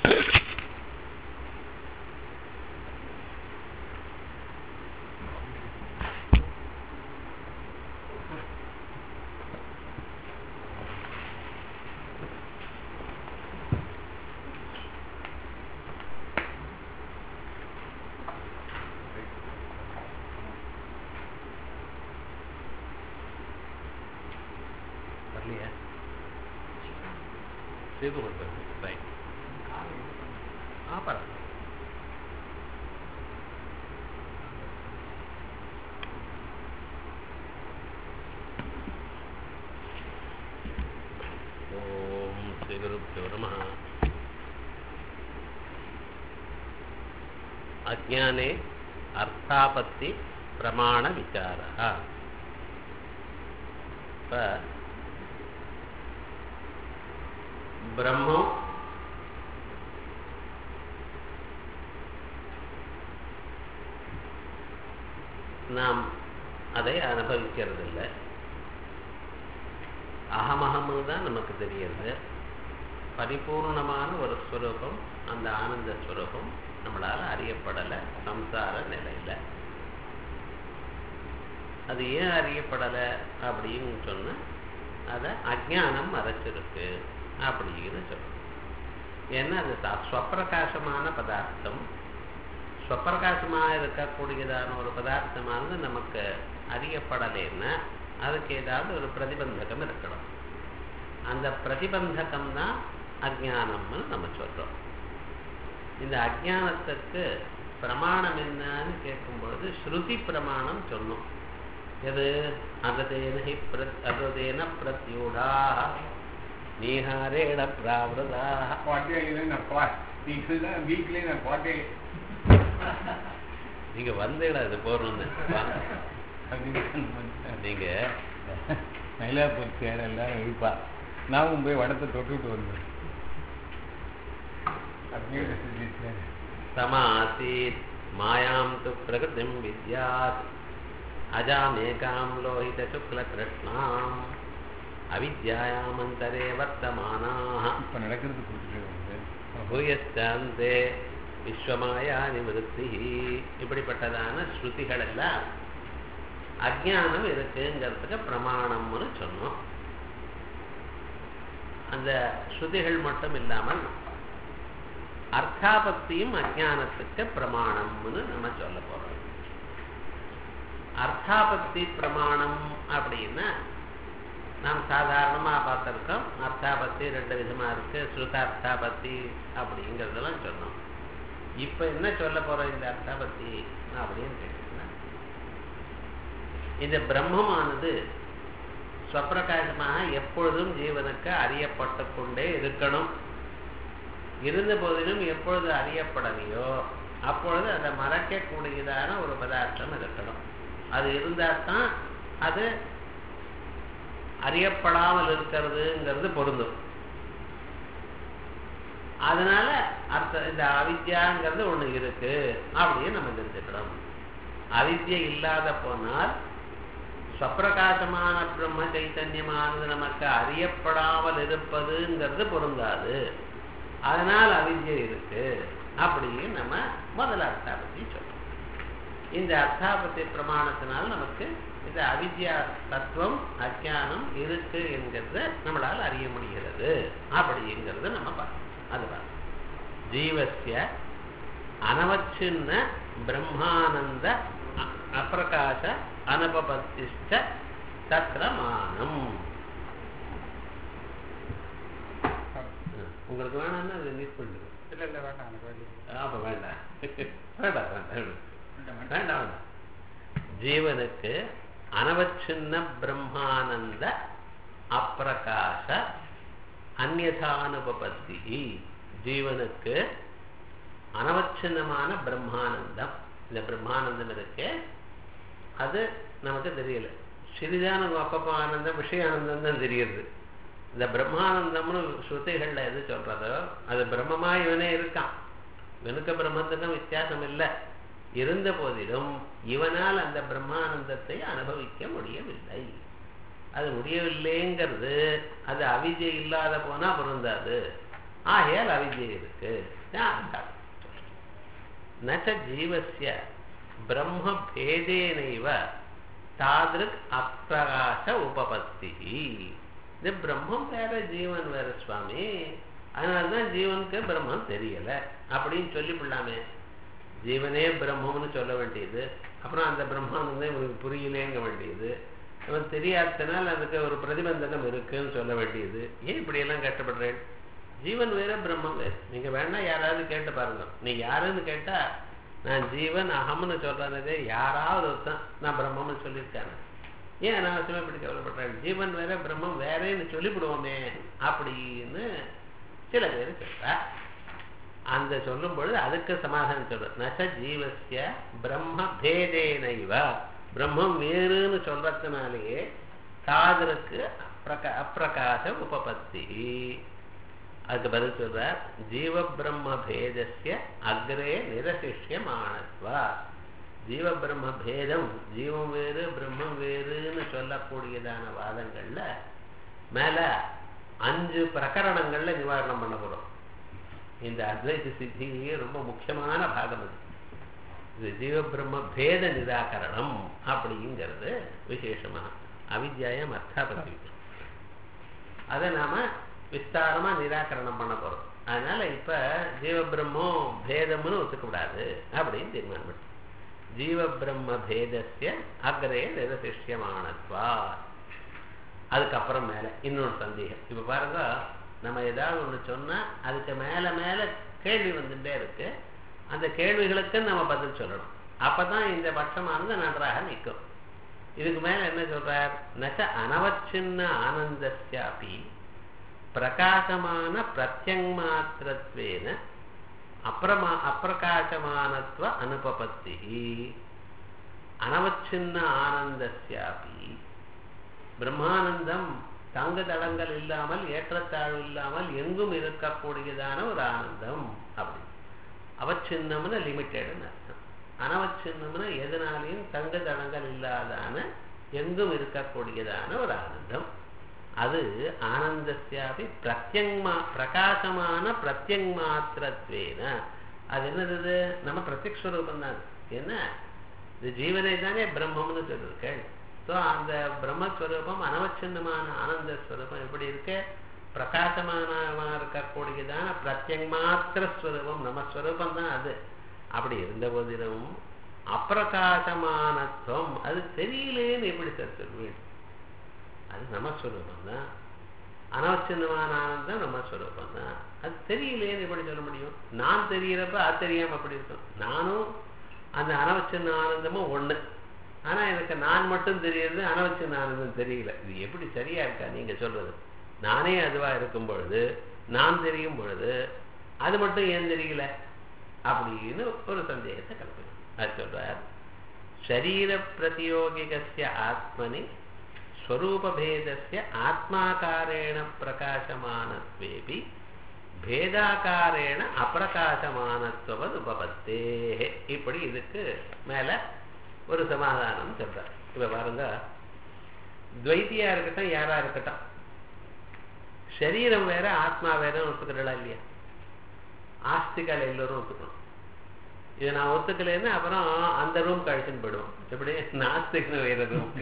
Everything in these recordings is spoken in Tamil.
வரலையா சிவகுமார் சார் ரைட் ஆ பரவாயில்ல ஓம் ஸ்ரீ குருப்பியோ நம அஜானே அர்த்தாபத்தி பிரமாண விசாரா இப்ப பிரம்மம் நாம் அதை அனுபவிக்கிறதில்லை அகமகம்னு தான் நமக்கு தெரியுது பரிபூர்ணமான ஒரு ஸ்வரூபம் அந்த ஆனந்த ஸ்வரூபம் நம்மளால் அறியப்படலை சம்சார நிலையில் அது ஏன் அறியப்படலை அப்படின்னு சொன்னா அதை அஜானம் மறைச்சிருக்கு அப்படின்னு சொல்லணும் ஏன்னா அது ச- ஸ்வப்பிரகாசமான பதார்த்தம் ஸ்வப்பிரகாசமாக இருக்கக்கூடியதான ஒரு பதார்த்தமானது நமக்கு அறியப்படலைன்னா அதுக்கு ஏதாவது ஒரு பிரதிபந்தகம் இருக்கணும் அந்த பிரதிபந்தகம் தான் அஜானம்னு நம்ம சொல்றோம் இந்த அஜானத்துக்கு பிரமாணம் என்னன்னு கேட்கும்பொழுது ஸ்ருதி பிரமாணம் சொன்னோம் எது அததேன ஹி பிரத் அததேன பிரத்யூடா நீஹாரேண பிராவிரதா பாட்டே இல்லை நான் பா நீங்க வீக்லயே நான் பாட்டே நீங்க வந்தீங்களா இது போறோம்னு வாங்க. நீங்க மயிலாப்பூர் சேர் எல்லாரும் இருப்பா நாமும் போய் வடத்தை தொட்டுட்டு வந்தோம் அப்படியே ரசிச்சிருக்கேன். சமாசீத் மாயாம் து பிரகிருதிம் வித்யாத் அஜாமேகாம் லோஹித சுக்ல கிருஷ்ணாம் அவித்யாயாமந்தரே வர்த்தமானாः இப்ப நடக்கிறது கொடுத்துட்டு வந்து பூயஸ்தாந்தே விஸ்வமாயா நிவருத்தி இப்படிப்பட்டதான ஸ்ருதிகள் எல்லாம் அஜானம் இருக்குங்கிறதுக்கு பிரமாணம்னு சொன்னோம் அந்த ஸ்ருதிகள் மட்டும் இல்லாமல் அர்த்தாபத்தியும் அஜானத்துக்கு பிரமாணம்னு நம்ம சொல்ல போறோம் அர்த்தாபத்தி பிரமாணம் அப்படின்னா நாம் சாதாரணமா பார்த்திருக்கோம் அர்த்தாபத்தி ரெண்டு விதமா இருக்கு ஸ்ருதார்த்தாபத்தி அப்படிங்கிறதெல்லாம் சொன்னோம் இப்ப என்ன சொல்ல போறோம் இந்த அர்த்தாபத்தி அப்படின்னு கேட்டீங்கன்னா இந்த பிரம்மமானது ஸ்வப்பிரகாசமாக எப்பொழுதும் ஜீவனுக்கு அறியப்பட்டு கொண்டே இருக்கணும் இருந்த போதிலும் எப்பொழுது அறியப்படலையோ அப்பொழுது அதை மறைக்கக்கூடியதான ஒரு பதார்த்தம் இருக்கணும் அது இருந்தால் தான் அது அறியப்படாமல் இருக்கிறதுங்கிறது பொருந்தும் அதனால அர்த்த இந்த அவித்யாங்கிறது ஒண்ணு இருக்கு அப்படின்னு நம்ம தெரிஞ்சுக்கணும் அவித்யை இல்லாத போனால் ஸ்வப்பிரகாசமான பிரம்ம சைத்தன்யமானது நமக்கு அறியப்படாமல் இருப்பதுங்கிறது பொருந்தாது அதனால் அவித்யை இருக்கு அப்படின்னு நம்ம முதல் அர்த்தாபத்தி சொல்றோம் இந்த அர்த்தாபத்தி பிரமாணத்தினால் நமக்கு இந்த அவித்யா தத்துவம் அஜானம் இருக்கு என்கிறத நம்மளால் அறிய முடிகிறது அப்படிங்கிறத நம்ம பார்க்கணும் அது பார்க்கணும் ஜீவசிய அனவச்சின்ன பிரம்மானந்த அ- அப்பிரகாச அனுபபத்திஷ்ட தத்ரமானம் உங்களுக்கு வேணாம்னா அதை நீட் பண்ணிடுங்க இல்ல இல்ல வேண்டாம் எனக்கு வேண்டியது. அப்ப வேண்டாம் வேண்டாம் வேண்டாம் வேண்டாம் வேண்டாம், வேண்டாம். வேண்டாம் வேண்டாம் ஜீவனுக்கு அனவச்சின்ன பிரம்மானந்த அப்பிரகாச அந்யதானுபபத்தி ஜீவனுக்கு அனவச்சின்னமான பிரம்மானந்தம் இந்த பிரம்மானந்தம் இருக்கு அது நமக்கு தெரியல சிறிதான அப்பப்போ ஆனந்தம் விஷயானந்தம் தான் தெரியுது இந்த பிரம்மானந்தம்னு ஸ்ருதிகள்ல எது சொல்றதோ அது பிரம்மமா இவனே இருக்கான் இவனுக்கு பிரம்மத்துக்கும் வித்தியாசம் இல்லை இருந்த போதிலும் இவனால் அந்த பிரம்மானந்தத்தை அனுபவிக்க முடியவில்லை அது முடியவில்லைங்கிறது அது அவிஜை இல்லாத போனா பொருந்தாது ஆகையால் அவித்யை இருக்கு இதான் அர்த்தம் நச்ச ஜீவசிய பிரம்ம பேதேனைவ தாதிருக் அப்பிரகாச உபபத்தி இது பிரம்மம் வேற ஜீவன் வேற சுவாமி அதனாலதான் ஜீவனுக்கு பிரம்மம் தெரியல அப்படின்னு சொல்லிவிடலாமே ஜீவனே பிரம்மம்னு சொல்ல வேண்டியது அப்புறம் அந்த பிரம்மானந்தம் இவனுக்கு புரியலேங்க வேண்டியது அவன் தெரியாதனால் அதுக்கு ஒரு பிரதிபந்தகம் இருக்குன்னு சொல்ல வேண்டியது ஏன் இப்படியெல்லாம் கஷ்டப்படுறேன் ஜீவன் வேற பிரம்மம் வேறு நீங்க வேணா யாராவது கேட்டு பாருங்க நீ யாருன்னு கேட்டா நான் ஜீவன் அகம்னு சொல்றதே யாராவது ஒருத்தன் நான் பிரம்மம்னு சொல்லியிருக்கானே ஏன் அனாவசியமா இப்படி கவலைப்படுறேன் ஜீவன் வேற பிரம்மம் வேறேன்னு சொல்லிவிடுவோமே அப்படின்னு சில பேர் சொல்றா அந்த சொல்லும் பொழுது அதுக்கு சமாதானம் சொல்ற நச ஜீவசிய பிரம்ம பேதேனைவ பிரம்மம் வேறுன்னு சொல்றதுனாலேயே காதலுக்கு அப்பிரகா அப்பிரகாச உபபத்தி அதுக்கு பதில் சொல்றார் ஜீவ பிரம்ம பேதஸ்ய அக்ரே நிரசிஷ்யமானத்வா ஜீவ பிரம்ம பேதம் ஜீவம் வேறு பிரம்மம் வேறுன்னு சொல்லக்கூடியதான வாதங்கள்ல மேல அஞ்சு பிரகரணங்கள்ல நிவாரணம் பண்ண போறோம் இந்த அத்வைத சித்தி ரொம்ப முக்கியமான பாகம் அது இது ஜீவ பிரம்ம பேத நிராகரணம் அப்படிங்கிறது விசேஷமா அவித்யாயம் அர்த்தாபத்தி அதை நாம விஸ்தாரமா நிராகரணம் பண்ண போறோம் அதனால இப்ப ஜீவ பிரம்மம் பேதம்னு ஒத்துக்கூடாது அப்படின்னு தீர்மானம் பண்ணி ஜீவ பிரம்ம பேதஸ்ய அக்ரே நிரசிஷ்யமானத்வா அதுக்கப்புறம் மேல இன்னொரு சந்தேகம் இப்ப பாருங்க நம்ம ஏதாவது ஒண்ணு சொன்னா அதுக்கு மேல மேல கேள்வி வந்துட்டே இருக்கு அந்த கேள்விகளுக்கு நம்ம பதில் சொல்லணும் அப்பதான் இந்த பட்சமானது நன்றாக நிற்கும் இதுக்கு மேல என்ன சொல்றார் நச்ச அனவச்சின்ன ஆனந்தஸ்யாபி பிரகாசமான பிரத்யங்மாத்திரத்வேன அப்பிரமா அப்பிரகாசமானத்வ அனுபபத்தி அனவச்சின்ன ஆனந்தஸ்யாபி பிரம்மானந்தம் தங்க தளங்கள் இல்லாமல் ஏற்றத்தாழ்வு இல்லாமல் எங்கும் இருக்கக்கூடியதான ஒரு ஆனந்தம் அப்படி அவச்சின்னம்னு லிமிட்டெட்னு அர்த்தம் அனவச்சின்னம்னு எதனாலையும் தங்க தளங்கள் இல்லாதான எங்கும் இருக்கக்கூடியதான ஒரு ஆனந்தம் அது ஆனந்தஸ்யாபி பிரத்யங்மா பிரகாசமான பிரத்யங்மாத்திரத்வேன அது என்னது நம்ம பிரத்யக்ஸ்வரூபம் தான் என்ன இது ஜீவனை தானே பிரம்மம்னு சொல்லியிருக்கேன் ஸோ அந்த பிரம்மஸ்வரூபம் அனவச்சின்னமான ஆனந்த ஸ்வரூபம் எப்படி இருக்கு பிரகாசமானமா இருக்கக்கூடியதான பிரத்யங்மாத்திர ஸ்வரூபம் நம்ம ஸ்வரூபம் தான் அது அப்படி இருந்த போதிலும் அப்பிரகாசமானத்துவம் அது தெரியலேன்னு எப்படி சார் சொல்வேன் அது நம்ம ஸ்வரூபம் தான் அனவச்சின்னமான ஆனந்தம் நம்ம ஸ்வரூபம் தான் அது தெரியலேன்னு எப்படி சொல்ல முடியும் நான் தெரியறப்ப அது தெரியாம அப்படி இருக்கும் நானும் அந்த அனவச்சின்ன ஆனந்தமும் ஒண்ணு ஆனா எனக்கு நான் மட்டும் தெரியுது அனவச்சின்ன ஆனந்தம் தெரியல இது எப்படி சரியா இருக்கா நீங்க சொல்றது நானே அதுவா இருக்கும் பொழுது நான் தெரியும் பொழுது அது மட்டும் ஏன் தெரியல அப்படின்னு ஒரு சந்தேகத்தை கலப்பணும் அது சொல்றார் ஷரீர பிரதியோகிகஸ்ய ஆத்மனி ஸ்வரூபபேதஸ்ய ஆத்மாகாரேண பிரகாசமானத்வேபி பேதாகாரேண அப்பிரகாசமானத்துவது உபபத்தே இப்படி இதுக்கு மேல ஒரு சமாதானம் சொல்றார் இப்ப பாருங்க துவைத்தியா இருக்கட்டும் யாரா இருக்கட்டும் சரீரம் வேற ஆத்மா வேற ஒத்துக்கிறா இல்லையா ஆஸ்திகால் எல்லோரும் ஒத்துக்கணும் இதை நான் ஒத்துக்கலைன்னு அப்புறம் அந்த ரூம் கழிச்சுன்னு போயிடுவோம் எப்படி நாஸ்திகன் வேற ரூம்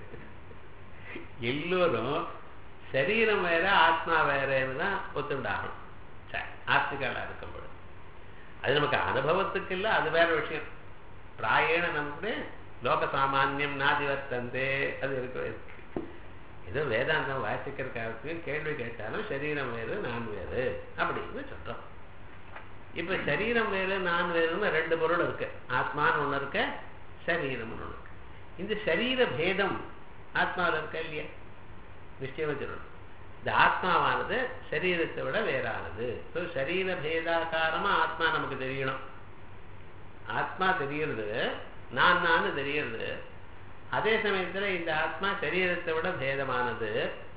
எல்லோரும் சரீரம் வேற ஆத்மா வேறன்னு தான் ஒத்துண்டாகணும் சரி ஆஸ்திகாலா இருக்கும் பொழுது அது நமக்கு அனுபவத்துக்கு இல்லை அது வேற விஷயம் பிராயண நமக்கு லோக சாமானியம் நாதிவர்த்தந்தே அது இருக்கவே இருக்கு ஏதோ வேதாந்தம் வாசிக்கிறதுக்காக கேள்வி கேட்டாலும் சரீரம் வேறு நான் வேறு அப்படின்னு சொல்றோம் இப்ப சரீரம் வேறு நான் வேறுன்னு ரெண்டு பொருள் இருக்கு ஆத்மான்னு ஒண்ணு இருக்க சரீரம்னு ஒண்ணு இருக்கு இந்த சரீர பேதம் ஆத்மாவில் இருக்க இல்லையா நிச்சயமா சொல்லணும் இந்த ஆத்மாவானது சரீரத்தை விட வேறானது ஸோ சரீர பேதாகாரமா ஆத்மா நமக்கு தெரியணும் ஆத்மா தெரியறது நான் நான் தெரியறது அதே சமயத்துல இந்த ஆத்மா சரீரத்தை விட பேதமானது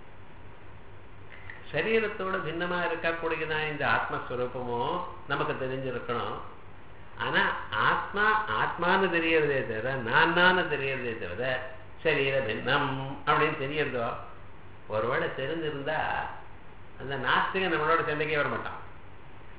சரீரத்தோட பின்னமா இருக்கக்கூடியதான் இந்த ஆத்மஸ்வரூபமோ நமக்கு தெரிஞ்சிருக்கணும் ஆனா ஆத்மா ஆத்மான்னு தெரியறதே தவிர நான் நான் தெரியறதே தவிர சரீர பின்னம் அப்படின்னு தெரியறதோ ஒருவேளை தெரிஞ்சிருந்தா அந்த நாஸ்திகன் நம்மளோட சண்டைக்கே வர மாட்டான்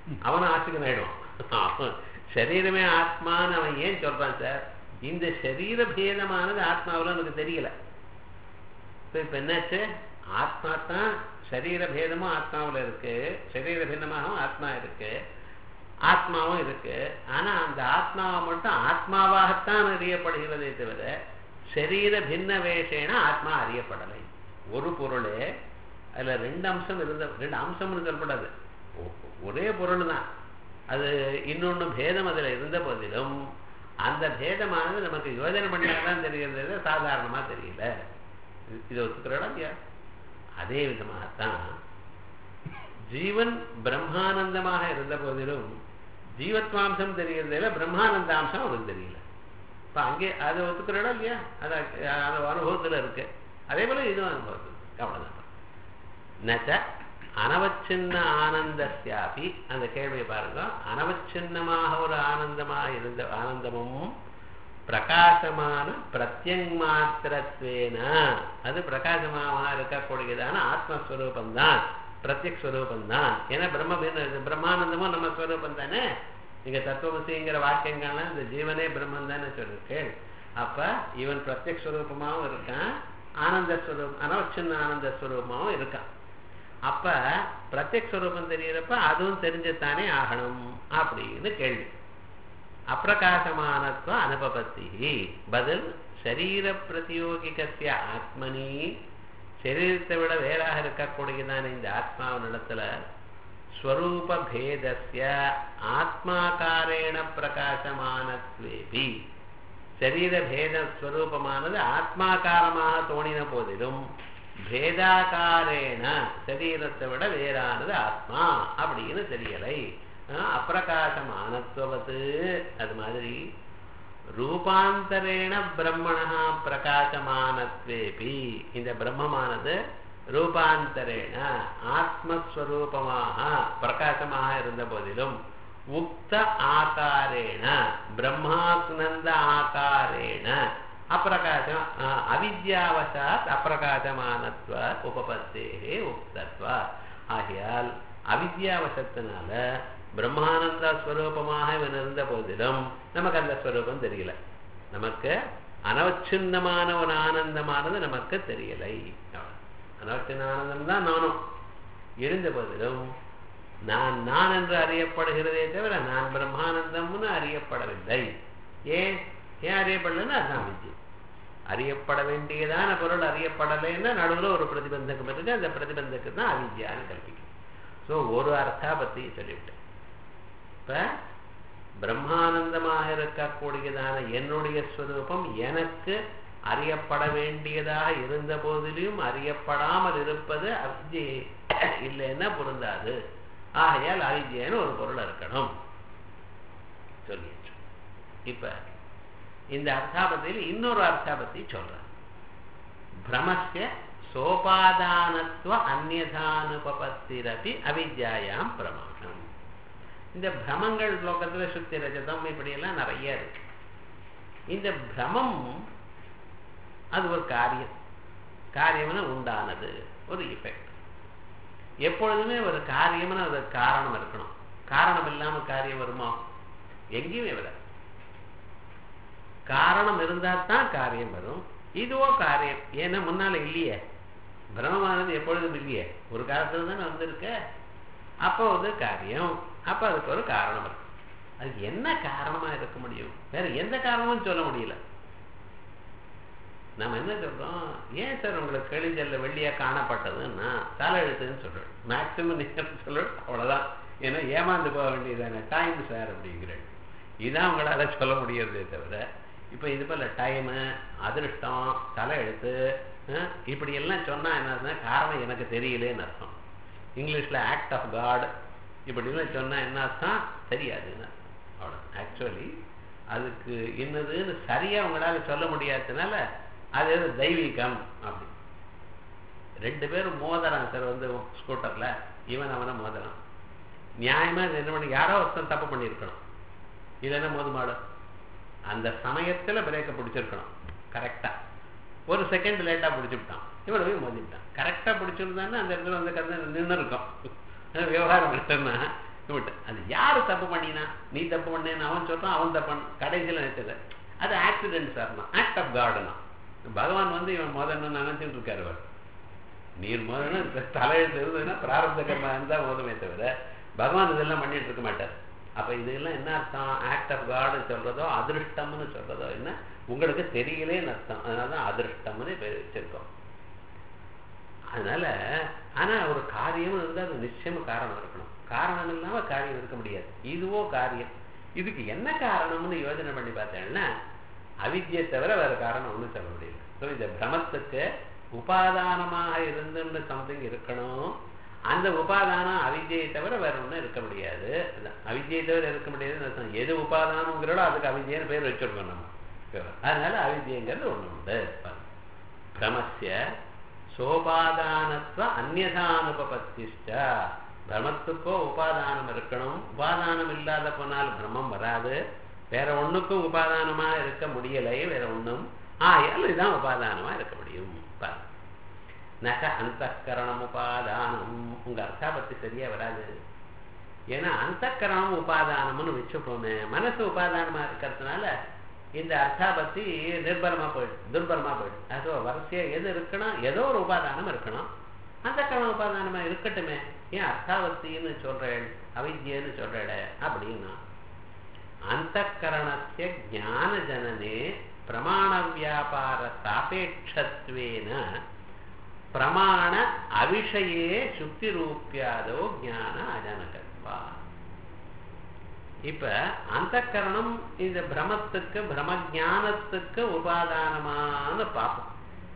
அவனும் ஆஸ்திகன் ஆயிடுவான் அவன் சரீரமே ஆத்மான்னு அவன் ஏன் சொல்றான் சார் இந்த சரீர பேதமானது ஆத்மாவில் எனக்கு தெரியல இப்போ இப்போ என்னாச்சு ஆத்மா தான் சரீர பேதமும் ஆத்மாவில் இருக்கு சரீர பின்னமாகவும் ஆத்மா இருக்கு ஆத்மாவும் இருக்கு ஆனா அந்த ஆத்மாவை மட்டும் ஆத்மாவாகத்தான் அறியப்படுகிறதே தவிர சரீர பின்ன வேஷேன ஆத்மா அறியப்படலை ஒரு பொருளே அதுல ரெண்டு அம்சம் இருந்த ரெண்டு அம்சம்னு சொல்லப்படாது ஒ- ஒரே பொருள் தான் அது இன்னொன்னு பேதம் அதுல இருந்த போதிலும் அந்த பேதமானது நமக்கு யோஜனை பண்ணாதான் தெரிகிறது சாதாரணமா தெரியல இது- இதை ஒத்துக்கிறோம் இல்லையா அதே விதமாகத்தான் ஜீவன் பிரம்மானந்தமாக இருந்த போதிலும் ஜீவத்வாம்சம் தெரியறதில்ல பிரம்மானந்தாம்சம் அவருக்கு தெரியல இப்ப அங்கே அதை ஒத்துக்கிறோம் இல்லையா அது அது அனுபவத்துல இருக்கு அதே போல இதுவும் அனுபவத்தில் இருக்கு அவ்வளவுதான் நச்ச அனவச்சின்ன ஆனந்தஸ்யாபி அந்த கேள்வியை பாருங்க அனவச்சின்னமாக ஒரு ஆனந்தமாக இருந்த ஆனந்தமும் பிரகாசமான பிரத்யங் மாத்திரத்வேன அது பிரகாசமாக இருக்கக்கூடியதான ஆத்மஸ்வரூபந்தான் பிரத்யக் ஸ்வரூபந்தான் ஏன்னா பிரம்ம பின்ன- பிரம்மானந்தமும் நம்ம ஸ்வரூபம் தானே நீங்க தத்துவமசிங்கிற வாக்கியங்கள்லாம் இந்த ஜீவனே பிரம்மன் தானே சொல்லிருக்கு அப்ப இவன் பிரத்யக் ஸ்வரூபமாவும் இருக்கான் ஆனந்த ஸ்வரூபம் அனவச்சின்ன ஆனந்த ஸ்வரூபமாவும் இருக்கான் அப்ப பிரத்யக் ஸ்வரூபம் தெரியறப்ப அதுவும் தெரிஞ்சுத்தானே ஆகணும் அப்படின்னு கேள்வி அப்பிரகாசமானத்துவ அனுபபத்தி பதில் சரீர பிரதியோகிகசிய ஆத்மனி சரீரத்தை விட வேறாக இருக்கக்கூடியதான இந்த ஆத்மாவினிடத்துல ஸ்வரூப பேதஸ்ய ஆத்மாகாரேண பிரகாசமானத்வேபி சரீர பேத ஸ்வரூபமானது ஆத்மாகாரமாக தோணின போதிலும் பேதாகாரேன சரீரத்தை விட வேறானது ஆத்மா அப்படின்னு தெரியலை அஹ் அப்பிரகாசமானத்துவத்து அது மாதிரி ரூபாந்தரேண பிரம்மணா பிரகாசமானத்வேபி இந்த பிரம்மமானது ரூபாந்தரேண ஆத்மஸ்வரூபமாக பிரகாசமாக இருந்த போதிலும் உக்த ஆகாரேண பிரம்மானந்த ஆகாரேண அப்பிரகாசம் அஹ், அவித்யாவசாத் அப்பிரகாசமானத்வ உபபத்தேகே உக்தத்வ ஆகையால் அவித்யாவசத்தினால பிரம்மானந்த ஸ்வரூபமாக இவன் இருந்த போதிலும் நமக்கு அந்த ஸ்வரூபம் தெரியல நமக்கு அனவச்சின்னமான ஒரு ஆனந்தமானது நமக்கு தெரியலை அனவச்சின்ன ஆனந்தம் தான் நானும் இருந்த போதிலும் நான் நான் என்று அறியப்படுகிறதே தவிர நான் பிரம்மானந்தம்னு அறியப்படவில்லை ஏன் ஏன் அறியப்படலைன்னா அதுதான் வித்யை அறியப்பட வேண்டியதான பொருள் அறியப்படலைன்னா நடுவில் ஒரு பிரதிபந்தகம் இருக்கு அந்த பிரதிபந்தகம் தான் அவித்யான்னு கல்பிக்கும் ஸோ ஒரு அர்த்தாபத்தி சொல்லிவிட்டேன் இப்ப பிரம்மானந்தமாக இருக்கக்கூடியதான என்னுடைய ஸ்வரூபம் எனக்கு அறியப்பட வேண்டியதாக இருந்த போதிலும் அறியப்படாமல் இருப்பது அவித்யை இல்லைன்னா பொருந்தாது ஆகையால் அவித்யன்னு ஒரு பொருள் இருக்கணும் சொல்லியாச்சு இப்ப இந்த அர்த்தாபத்தியில் இன்னொரு அர்த்தாபத்தி சொல்றேன் பிரமஸ்ய சோபாதானத்துவ அந்நியதானுபபத்திரபி அவித்யாயாம் பிரமாணம் இந்த பிரமங்கள் லோகத்துல சுத்தி ரஜதம் இப்படியெல்லாம் நிறைய இருக்கு இந்த பிரமம் அது ஒரு காரியம் காரியம்னு உண்டானது ஒரு இஃபெக்ட் எப்பொழுதுமே ஒரு காரியம்னு ஒரு காரணம் இருக்கணும் காரணம் இல்லாம காரியம் வருமா எங்கேயுமே வராது காரணம் இருந்தா தான் காரியம் வரும் இதுவோ காரியம் ஏன்னா முன்னால இல்லையே பிரம்மமானது எப்பொழுதும் இல்லையே ஒரு காலத்துல தானே வந்திருக்க அப்போ வந்து காரியம் அப்ப அதுக்கு ஒரு காரணம் இருக்கு அதுக்கு என்ன காரணமா இருக்க முடியும் வேற எந்த காரணமும் சொல்ல முடியல நம்ம என்ன சொல்றோம் ஏன் சார் உங்களுக்கு கிழிஞ்சல்ல வெள்ளியா காணப்பட்டதுன்னா தலை எழுத்துன்னு சொல்றேன் மேக்சிமம் நேரம் சொல்றேன் அவ்வளவுதான் ஏன்னா ஏமாந்து போக வேண்டியதானே டைம் சார் அப்படிங்கிறேன் இதான் உங்களால சொல்ல முடியறதே தவிர இப்ப இது போல டைமு அதிர்ஷ்டம் தலை எழுத்து அஹ், இப்படி எல்லாம் சொன்னா என்னதுன்னா காரணம் எனக்கு தெரியலேன்னு அர்த்தம் இங்கிலீஷ்ல ஆக்ட் ஆஃப் காட் இப்படிலாம் சொன்னா என்ன அர்த்தம் தெரியாதுன்னு அர்த்தம். அவ்வளோ ஆக்சுவலி அதுக்கு என்னதுன்னு சரியா உங்களால சொல்ல முடியாததுனால அது எது தெய்வீகம் அப்படி ரெண்டு பேரும் மோதறான் சார் வந்து ஸ்கூட்டர்ல இவன் அவனை மோதறான் நியாயமா இது என்ன பண்ணி யாரோ ஒருத்தன் தப்பு பண்ணியிருக்கணும் இல்லைன்னா மோதுமாடு அந்த சமயத்துல பிரேக்கை பிடிச்சிருக்கணும் கரெக்டா ஒரு செகண்ட் லேட்டா பிடிச்சுட்டான் இவனை போய் மோதிட்டான் கரெக்டா பிடிச்சிருந்தான்னா அந்த இடத்துல வந்து கந்து நின்று இருக்கும் விவகாரம் இல்லைன்னா விட்டு அது யாரு தப்பு பண்ணினா நீ தப்பு பண்ணேன்னு அவன் சொல்றான் அவன் தப்பு பண்ண கடைசியில் நினைச்சது அது ஆக்சிடென்ட் சார்னா ஆக்ட் ஆஃப் காடுனா பகவான் வந்து இவன் முதன்னு நினைச்சிட்டு இருக்காரு அவர் நீர் முதல்ல தலையெழுத்து இருந்ததுன்னா பிராரப்த கர்மா இருந்தால் போதுமே தவிர பகவான் இதெல்லாம் பண்ணிட்டு இருக்க மாட்டார் அப்ப இதெல்லாம் என்ன அர்த்தம் ஆக்ட் ஆஃப் காடு சொல்றதோ அதிருஷ்டம்னு சொல்றதோ என்ன உங்களுக்கு தெரியலேன்னு அர்த்தம் அதனால தான் அதிருஷ்டம்னு பேர் வச்சிருக்கோம் அதனால ஆனா ஒரு காரியம் இருந்தால் அது நிச்சயமா காரணம் இருக்கணும் காரணம் இல்லாம காரியம் இருக்க முடியாது இதுவோ காரியம் இதுக்கு என்ன காரணம்னு யோசனை பண்ணி பார்த்தேன்னா அவித்தியை தவிர வேற காரணம் ஒன்றும் சொல்ல முடியல ஸோ இந்த பிரமத்துக்கு உபாதானமாக இருந்து சம்திங் இருக்கணும் அந்த உபாதானம் அவித்தியை தவிர வேற ஒன்றும் இருக்க முடியாது அதான் அவித்தியை தவிர இருக்க முடியாதுன்னு அர்த்தம். எது உபாதானங்கிறதோ அதுக்கு அவித்தியன்னு பேர் வச்சிருக்கோம் நம்ம அதனால அவித்தியங்கிறது ஒண்ணு உண்டு பிரமஸ்ய சோபாதானத்துவ அந்நதானுபபத்திஷ்ட பிரமத்துக்கோ உபாதானம் இருக்கணும் உபாதானம் இல்லாத போனால் பிரம்மம் வராது வேற ஒண்ணுக்கும் உபாதானமா இருக்க முடியலை வேற ஒண்ணும் ஆயால் இதுதான் உபாதானமா இருக்க முடியும் பாருங்க. நக அந்தக்கரணம் உபாதானம் உங்க அர்த்தாபத்தி சரியா வராது ஏன்னா அந்தக்கரணம் உபாதானம்னு வச்சுப்போமே மனசு உபாதானமா இருக்கிறதுனால இந்த அர்த்தாபத்தி நிர்பலமா போயிடும் துர்பலமா போயிடும் அதோ வரிசையா எது இருக்கணும் ஏதோ ஒரு உபாதானம் இருக்கணும் அந்த கரண உபாதானமா இருக்கட்டுமே ஏன் அர்த்தாவத்தின்னு சொல்றேன் அவித்யன்னு சொல்றேட அப்படின்னா அந்த கரணத்திய ஞான ஜனனே பிரமாண வியாபார சாபேட்சத்வேன பிரமாண அவிஷயே சுத்தி ரூபியாதோ ஞான அஜனகத்வா இப்ப அந்த கரணம் இந்த பிரமத்துக்கு பிரம ஞானத்துக்கு உபாதானமான பாப்போம்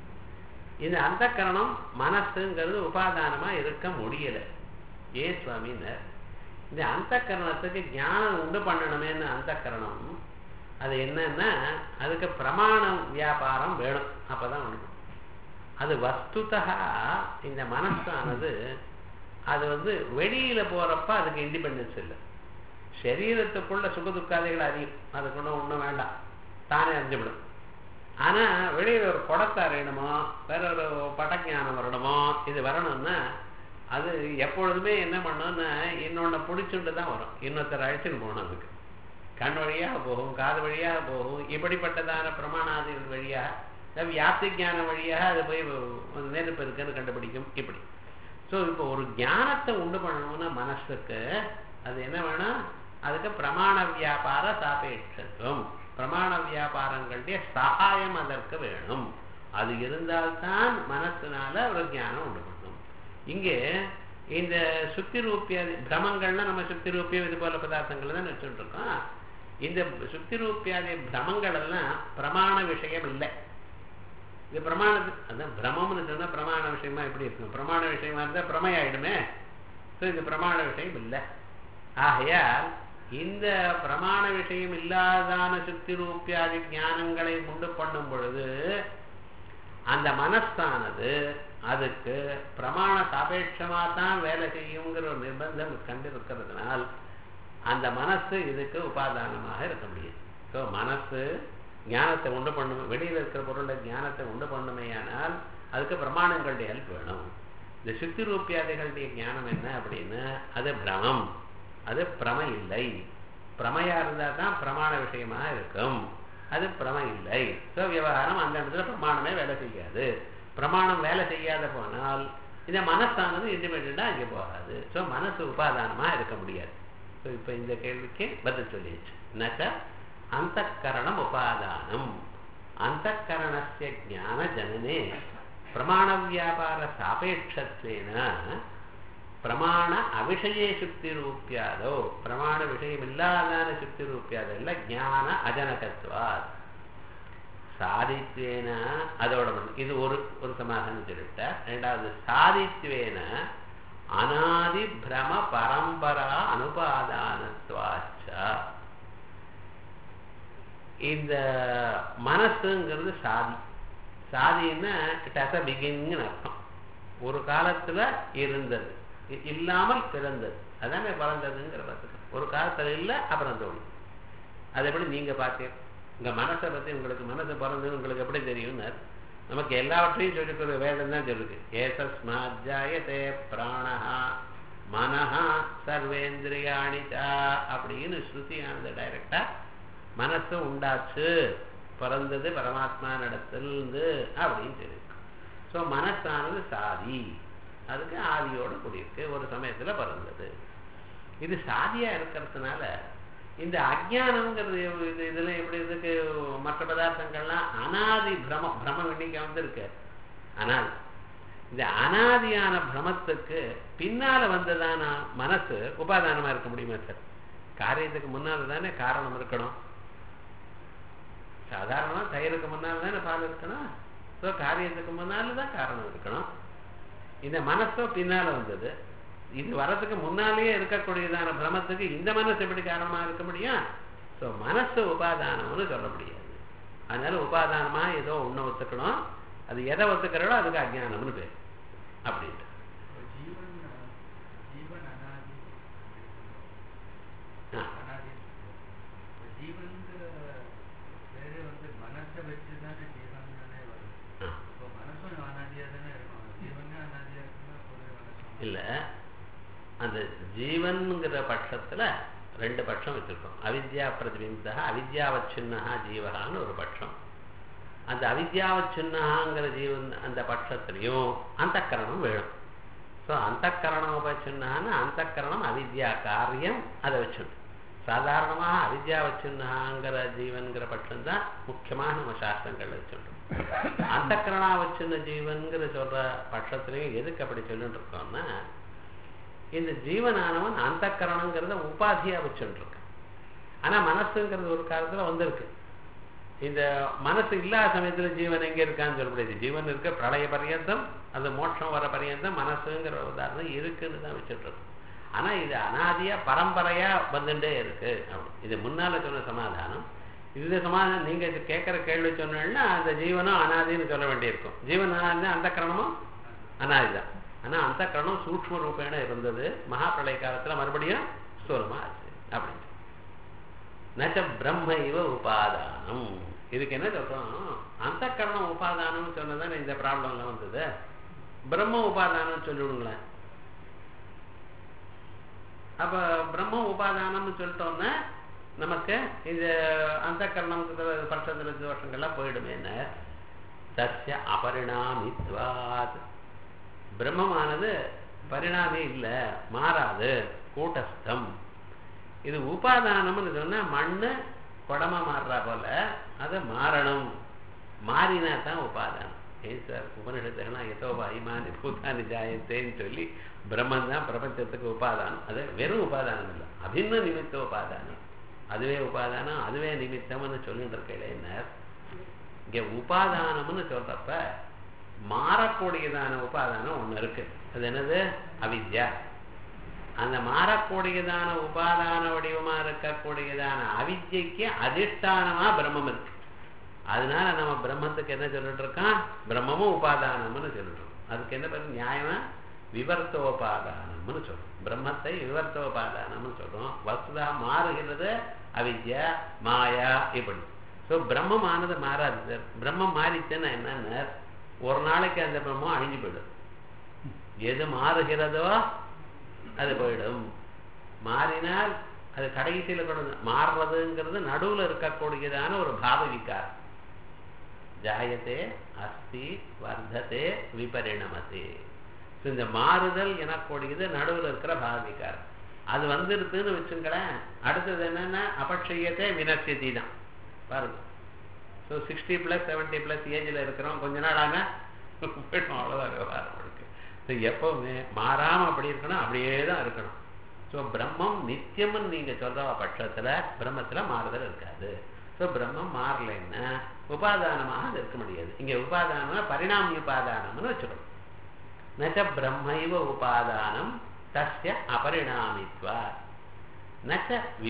இந்த அந்த கரணம் மனசுங்கிறது உபாதானமா இருக்க முடியல ஏன் சுவாமினர் இந்த அந்த கரணத்துக்கு ஞானம் உண்டு பண்ணணுமேன்னு அந்த கரணம் அது என்னன்னா அதுக்கு பிரமாண வியாபாரம் வேணும் அப்பதான் உண்டு அது வஸ்துதா இந்த மனசானது அது வந்து வெளியில போறப்ப அதுக்கு இண்டிபெண்டன்ஸ் இல்லை சரீரத்துக்குள்ள சுக துக்காதைகள் அறியும் அதுக்குள்ள ஒண்ணும் வேண்டாம் தானே அறிஞ்சுவிடும் ஆனா வெளியில ஒரு குடத்தை அறியணுமோ வேற ஒரு பட்டஞானம் வரணுமோ இது வரணும்னா அது எப்பொழுதுமே என்ன பண்ணோம்னா இன்னொன்னு பிடிச்சுட்டு தான் வரும் இன்னொருத்தர் அழைச்சின்னு போகணும் அதுக்கு கண் வழியாக போகும் காது வழியாக போகும் இப்படிப்பட்டதான பிரமாணாதிகள் வழியாக வியாப்தி ஞானம் வழியாக அது போய் நெருப்பு இருக்குன்னு கண்டுபிடிக்கும் இப்படி ஸோ இப்போ ஒரு ஞானத்தை உண்டு பண்ணணும்னா மனசுக்கு அது என்ன வேணும் அதுக்கு பிரமாண வியாபார சாபேட்சத்துவம் பிரமாண வியாபாரங்களுடைய சகாயம் அதற்கு வேணும் அது இருந்தால்தான் மனசுனால ஒரு ஞானம் உண்டு பண்ணும் இங்கே இந்த சுத்தி ரூபிய பிரமங்கள்னா நம்ம சுத்தி ரூபியம் இது போல பதார்த்தங்கள் தான் வச்சுட்டு இருக்கோம் இந்த சுத்தி ரூபியாதி பிரமங்கள் எல்லாம் பிரமாண விஷயம் இல்லை இது பிரமாணத்து அதான் பிரமம்னு சொன்னா பிரமாண விஷயமா எப்படி இருக்கும் பிரமாண விஷயமா இருந்தா பிரமையாயிடுமே ஸோ இது பிரமாண விஷயம் இல்லை ஆகையால் இந்த பிரமாண விஷயம் இல்லாதான சுத்தி ரூபியாதி ஞானங்களை உண்டு பண்ணும் பொழுது அந்த மனஸ்தானது அதுக்கு பிரமாண சாபேட்சமா தான் வேலை செய்யுங்கிற ஒரு நிர்பந்தம் கண்டு இருக்கிறதுனால் அந்த மனசு இதுக்கு உபாதானமாக இருக்க முடியும் ஸோ மனசு ஞானத்தை உண்டு பண்ணும் வெளியில் இருக்கிற பொருளை ஞானத்தை உண்டு பண்ணுமையானால் அதுக்கு பிரமாணங்களுடைய ஹெல்ப் வேணும் இந்த சுத்தி ரூபியாதிகளுடைய ஞானம் என்ன அப்படின்னு அது பிரமம் அது பிரம இல்லை பிரமையா இருந்தால் தான் பிரமாண விஷயமா இருக்கும் அது பிரம இல்லை ஸோ விவகாரம் அந்த இடத்துல பிரமாணமே வேலை செய்யாது பிரமாணம் வேலை செய்யாத போனால் இந்த மனசானது இண்டிபெண்டா அங்கே போகாது ஸோ மனசு உபாதானமா இருக்க முடியாது ஸோ இப்போ இந்த கேள்விக்கு பதில் சொல்லிடுச்சு நக்க அந்த கரணம் உபாதானம் அந்த கரணசிய ஜான ஜனனே பிரமாண வியாபார சாபேட்சத்வேன பிரமாண அவிஷயே சுக்தி ரூபியாதோ பிரமாண விஷயம் இல்லாதான சுக்தி ரூபியாதோ இல்லை ஞான அஜனகத்வாத் சாதித்வேன அதோட மட்டும் இது ஒரு ஒரு சமாதானம் சொல்லிவிட்டார் ரெண்டாவது சாதித்வேன அனாதி பிரம பரம்பரா அனுபாதானத்வாச்சா இந்த மனசுங்கிறது சாதி சாதின்னா இட் ஹஸ் அ பிகின்னு அர்த்தம் ஒரு காலத்துல இருந்தது இ- இல்லாமல் பிறந்தது அதானே பிறந்ததுங்கிற பத்துக்கு ஒரு காலத்துல இல்லை அப்புறம் தோணும் அது எப்படி நீங்க பார்த்தீங்க உங்க மனசை பத்தி உங்களுக்கு மனசு பிறந்தது உங்களுக்கு எப்படி தெரியும்னார் நமக்கு எல்லாவற்றையும் சொல்லிக்கிற வேதம் தான் சொல்லுது ஏதஸ்மாத் ஜாயதே பிராணஹா மனஹா சர்வேந்திரியாணிச்சா அப்படின்னு ஸ்ருதியானது டைரக்டா மனசு உண்டாச்சு பிறந்தது பரமாத்மா நடத்திலிருந்து அப்படின்னு தெரியும் ஸோ மனசானது சாதி அதுக்கு ஆதியோடு கூடியிருக்கு ஒரு சமயத்துல பிறந்தது இது சாதியா இருக்கிறதுனால இந்த அஜ்ஞானம்ங்கிறது எவ்~ இது இதுல எப்படி இதுக்கு மற்ற பதார்த்தங்கள்லாம் அனாதி பிரம பிரமம் இன்னைக்கு வந்திருக்கு அனாதி இந்த அனாதியான பிரமத்துக்கு பின்னால வந்ததான மனசு உபாதானமா இருக்க முடியுமா சார் காரியத்துக்கு முன்னால தானே காரணம் இருக்கணும் சாதாரணமா தயிருக்கு முன்னால தானே பால் இருக்கணும் ஸோ காரியத்துக்கு முன்னால தான் காரணம் இருக்கணும் இந்த மனசோ பின்னால வந்தது இது வரதுக்கு முன்னாலேயே இருக்கக்கூடியதான பிரமத்துக்கு இந்த மனசு எப்படி காரணமா இருக்க முடியும் ஸோ மனசு உபாதானம்னு சொல்ல முடியாது அதனால உபாதானமா ஏதோ ஒண்ணு ஒத்துக்கணும் அது எதை ஒத்துக்கிறதோ அதுக்கு அஜ்ஞானம்னு பேர் அப்படின்ட்டு ஜீவன் ஜீவன் அனாதி ஆ. அனாதி ஜீவனுக்கு வேறு வந்து மனசை வச்சு தானே ஜீவன் தானே வரும் ஆ. இப்போ மனசும் அனாதியா தானே இருக்கணும் ஜீவனே அனாதியா இருக்குன்னா ஒரு மனசும் இல்ல அந்த ஜீவன்ங்கிற பட்சத்துல ரெண்டு பட்சம் வச்சிருக்கோம் அவித்யா பிரதிபிம்பா அவித்யாவச்சின்னஹா ஜீவகான்னு ஒரு பட்சம் அந்த அவித்யாவச்சின்னஹாங்கிற ஜீவன் அந்த பட்சத்திலையும் அந்தக்கரணம் வேணும் ஸோ அந்தக்கரணம் உபச்சின்னான்னு அந்தக்கரணம் அவித்யா காரியம் அதை வச்சுடும் சாதாரணமாக அவித்யாவச்சின்னஹாங்கிற ஜீவன்கிற பட்சம்தான் முக்கியமாக நம்ம சாஸ்திரங்கள் வச்சுட்டோம் அந்தக்கரணாவச்சின்ன ஜீவன்கிற சொல்ற பட்சத்திலையும் எதுக்கு அப்படி சொல்லிட்டு இருக்கோம்னா இந்த ஜீவனானவன் அந்தக்கரணங்கிறத உபாதியா வச்சுட்டு இருக்கான் ஆனா மனசுங்கிறது ஒரு காலத்துல வந்திருக்கு இந்த மனசு இல்லாத சமயத்துல ஜீவன் எங்க இருக்கான்னு சொல்ல முடியாது ஜீவன் இருக்க பிரளய பர்யந்தம் அது மோட்சம் வர பர்யந்தம் மனசுங்கிற உதாரணம் இருக்குன்னு தான் வச்சுட்டு இருக்கோம் ஆனா இது அனாதியா பரம்பரையா வந்துட்டே இருக்கு அப்படி. இது முன்னால சொன்ன சமாதானம் இந்த சமாதானம் நீங்க இது கேட்கிற கேள்வி சொன்னீங்கன்னா அந்த ஜீவனும் அனாதின்னு சொல்ல வேண்டியிருக்கும் ஜீவன் அனாதி அந்த கரணமும் அனாதிதான் ஆனா அந்த கரணம் சூக்ம ரூபேண இருந்தது மகாபிரளய காலத்துல மறுபடியும் ஸ்தூலமா ஆச்சு அப்படின்னு நச்ச பிரம்ம இவ உபாதானம் இதுக்கு என்ன சொல்றோம் அந்த கரணம் உபாதானம் சொன்னதானே இந்த ப்ராப்ளம்ல வந்தது பிரம்ம உபாதானம் சொல்லிவிடுங்களேன் அப்ப பிரம்ம உபாதானம்னு சொல்லிட்டோம்னா நமக்கு இந்த அந்த கரணம் பட்சத்துல தோஷங்கள்லாம் போயிடுமே தஸ்ய அபரிணாமித்வாத் பிரம்மமானது பரிணாமே இல்லை மாறாது கூட்டஸ்தம் இது உபாதானம்னு சொன்னா மண்ணு குடமா மாறுறா போல அது மாறணும் மாறினா தான் உபாதானம் ஏன் சார் உபனிஷத்துக்கெல்லாம் எதோ அய்மானி பூதானி ஜாயத்தேன்னு சொல்லி பிரம்மன் தான் பிரபஞ்சத்துக்கு உபாதானம் அது வெறும் உபாதானம் இல்லை அபின்ன நிமித்த உபாதானம் அதுவே உபாதானம் அதுவே நிமித்தம்னு சொல்லிட்டு இருக்கேன் இங்க உபாதானம்னு சொல்றப்ப மாறக்கூடியதான உபாதானம் ஒண்ணு இருக்கு அது என்னது அவித்யா அந்த மாறக்கூடியதான உபாதான வடிவமா இருக்கக்கூடியதான அவித்யக்கு அதிஷ்டானமா பிரம்மம் இருக்கு அதனால நம்ம பிரம்மத்துக்கு என்ன சொல்லிட்டு இருக்கோம் பிரம்மமும் உபாதானம்னு சொல்லிட்டு இருக்கோம் அதுக்கு என்ன பேரு நியாயமா விவர்த்தோபாதானம்னு சொல்றோம் பிரம்மத்தை விவர்த்தோபாதானம்னு சொல்றோம் வசுதா மாறுகிறது அவித்யா மாயா இப்படி ஸோ பிரம்மமானது மாறாது சார் பிரம்மம் மாறிச்சுன்னா என்னன்னு ஒரு நாளைக்கு அந்த பிரம்மம் அழிஞ்சு போயிடும் எது மாறுகிறதோ அது போயிடும் மாறினால் அது கடைசியில் கொண்டு மாறுறதுங்கிறது நடுவுல இருக்கக்கூடியதான ஒரு பாவ விகாரம் ஜாயத்தே அஸ்தி வர்த்ததே விபரிணமதே So, இந்த மாறுதல் எனக்கூடியது நடுவுல இருக்கிற பாவ விகாரம் அது வந்துருதுன்னு வச்சுங்களேன் அடுத்தது என்னன்னா அபட்சயத்தை வினத்தியதி தான் பாருங்க so sixty plus seventy plus ஏஜில் இருக்கிறோம் கொஞ்ச நாள் ஆனால் போயிடும் அவ்வளோதான் விவகாரம் இருக்கு ஸோ எப்பவுமே மாறாமல் அப்படி இருக்கணும் அப்படியே தான் இருக்கணும் ஸோ பிரம்மம் நித்தியம்னு நீங்கள் சொல்கிற பட்சத்தில் பிரம்மத்தில் மாறுதல் இருக்காது ஸோ பிரம்மம் மாறலைன்னா உபாதானமாக அது இருக்க முடியாது இங்கே உபாதானம்னா பரிணாமி உபாதானம்னு வச்சுக்கணும் நச்ச பிரம்மைவ உபாதானம் தஸ்ய அபரிணாமித்வா நச்ச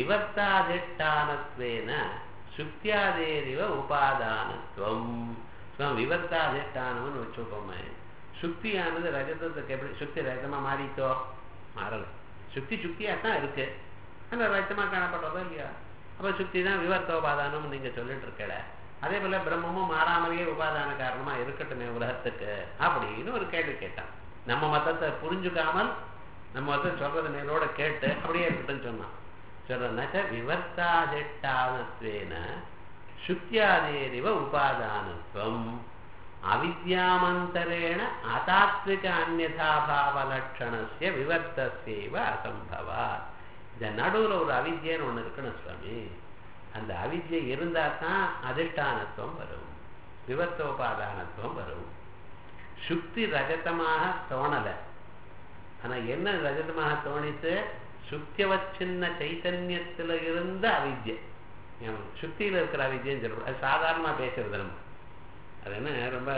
விவர்த்தாதிஷ்டானத்வேன சுக்தியாதேரிவ உபாதானத்துவம் சும் விவர்த்தாதிஷ்டானம்னு வச்சுக்கோமே சுக்தியானது ரஜதத்துக்கு எப்படி சுக்தி ரஜமா மாறித்தோ மாறல சுக்தி சுக்தியா தான் இருக்கு ஆனா ரஜமா காணப்படுறதோ இல்லையா அப்ப சுக்தி தான் விவர்த்தோபாதானம் நீங்க சொல்லிட்டு இருக்கல அதே போல பிரம்மமும் மாறாமலேயே உபாதான காரணமா இருக்கட்டுமே உலகத்துக்கு அப்படின்னு ஒரு கேள்வி கேட்டான் நம்ம மதத்தை புரிஞ்சுக்காமல் நம்ம வந்து சொல்றது மேலோட கேட்டு அப்படியே இருக்கட்டும்னு சொன்னான் சொல்றனாக்க விவர்த்தாதிஷ்டானத்வேன சுத்தியாதேரிவ உபாதானத்துவம் அவித்யாமந்தரேண அதாத்விக அந்நதாபாவ லட்சணஸ்ய விவர்த்தசேவ அசம்பவா இந்த நடுவுல ஒரு அவித்யன்னு ஒண்ணு இருக்கணும் சுவாமி அந்த அவித்யை இருந்தா தான் அதிஷ்டானத்துவம் வரும் விவர்த்தோபாதானத்துவம் வரும் சுக்தி ரஜதமாக தோணலை ஆனா என்ன ரஜதமாக தோணித்து சுத்தியவச்சின்ன சைத்தன்யத்துல இருந்த அவித்யை சுத்தியில இருக்கிற அவித்யன்னு சொல்லப்படும் அது சாதாரணமா பேசுறது நம்ம அது என்ன ரொம்ப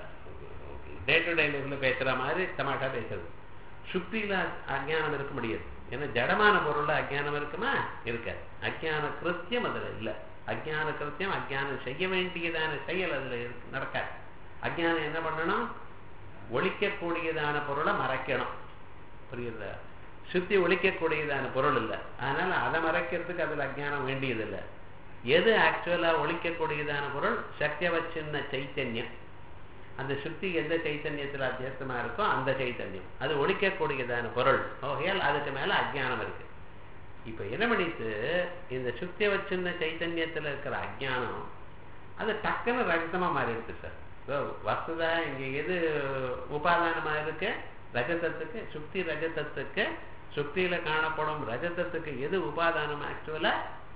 டே டு டே லைஃப்ல பேசுற மாதிரி தமாஷா பேசுறது சுக்தியில அஜ்ஞானம் இருக்க முடியாது ஏன்னா ஜடமான பொருள்ல அஜ்ஞானம் இருக்குமா இருக்காது அஜ்ஞான கிருத்தியம் அதுல இல்ல அஜ்ஞான கிருத்தியம் அஜ்ஞானம் செய்ய வேண்டியதான செயல் அதுல இருக்கு நடக்காது அஜ்ஞானம் என்ன பண்ணணும் ஒழிக்கக்கூடியதான பொருளை மறைக்கணும் புரியுதா சுத்தி ஒழிக்கக்கூடியதான பொருள் இல்லை அதனால அதை மறைக்கிறதுக்கு அதுல அஜ்ஞானம் வேண்டியது இல்லை எது ஆக்சுவலா ஒழிக்கக்கூடியதான பொருள் சக்தியவச்சின்ன சைத்தன்யம் அந்த சுத்தி எந்த சைத்தன்யத்துல அத்தியஸ்தமா இருக்கோ அந்த சைத்தன்யம் அது ஒழிக்கக்கூடியதான பொருள் ஓகையால் அதுக்கு மேல அஜ்ஞானம் இருக்கு இப்ப என்ன பண்ணிட்டு இந்த சுத்தி வச்சிருந்த சைத்தன்யத்துல இருக்கிற அஜ்ஞானம் அது டக்குன்னு ரஜதமா மாறிடுது சார் So, வஸ்துதா இங்க எது உபாதானமா இருக்கு ரஜதத்துக்கு சுக்தி ரஜதத்துக்கு சுக்தியில காணப்படும் ரஜதத்துக்கு எது உபாதானம் ஆக்சுவலா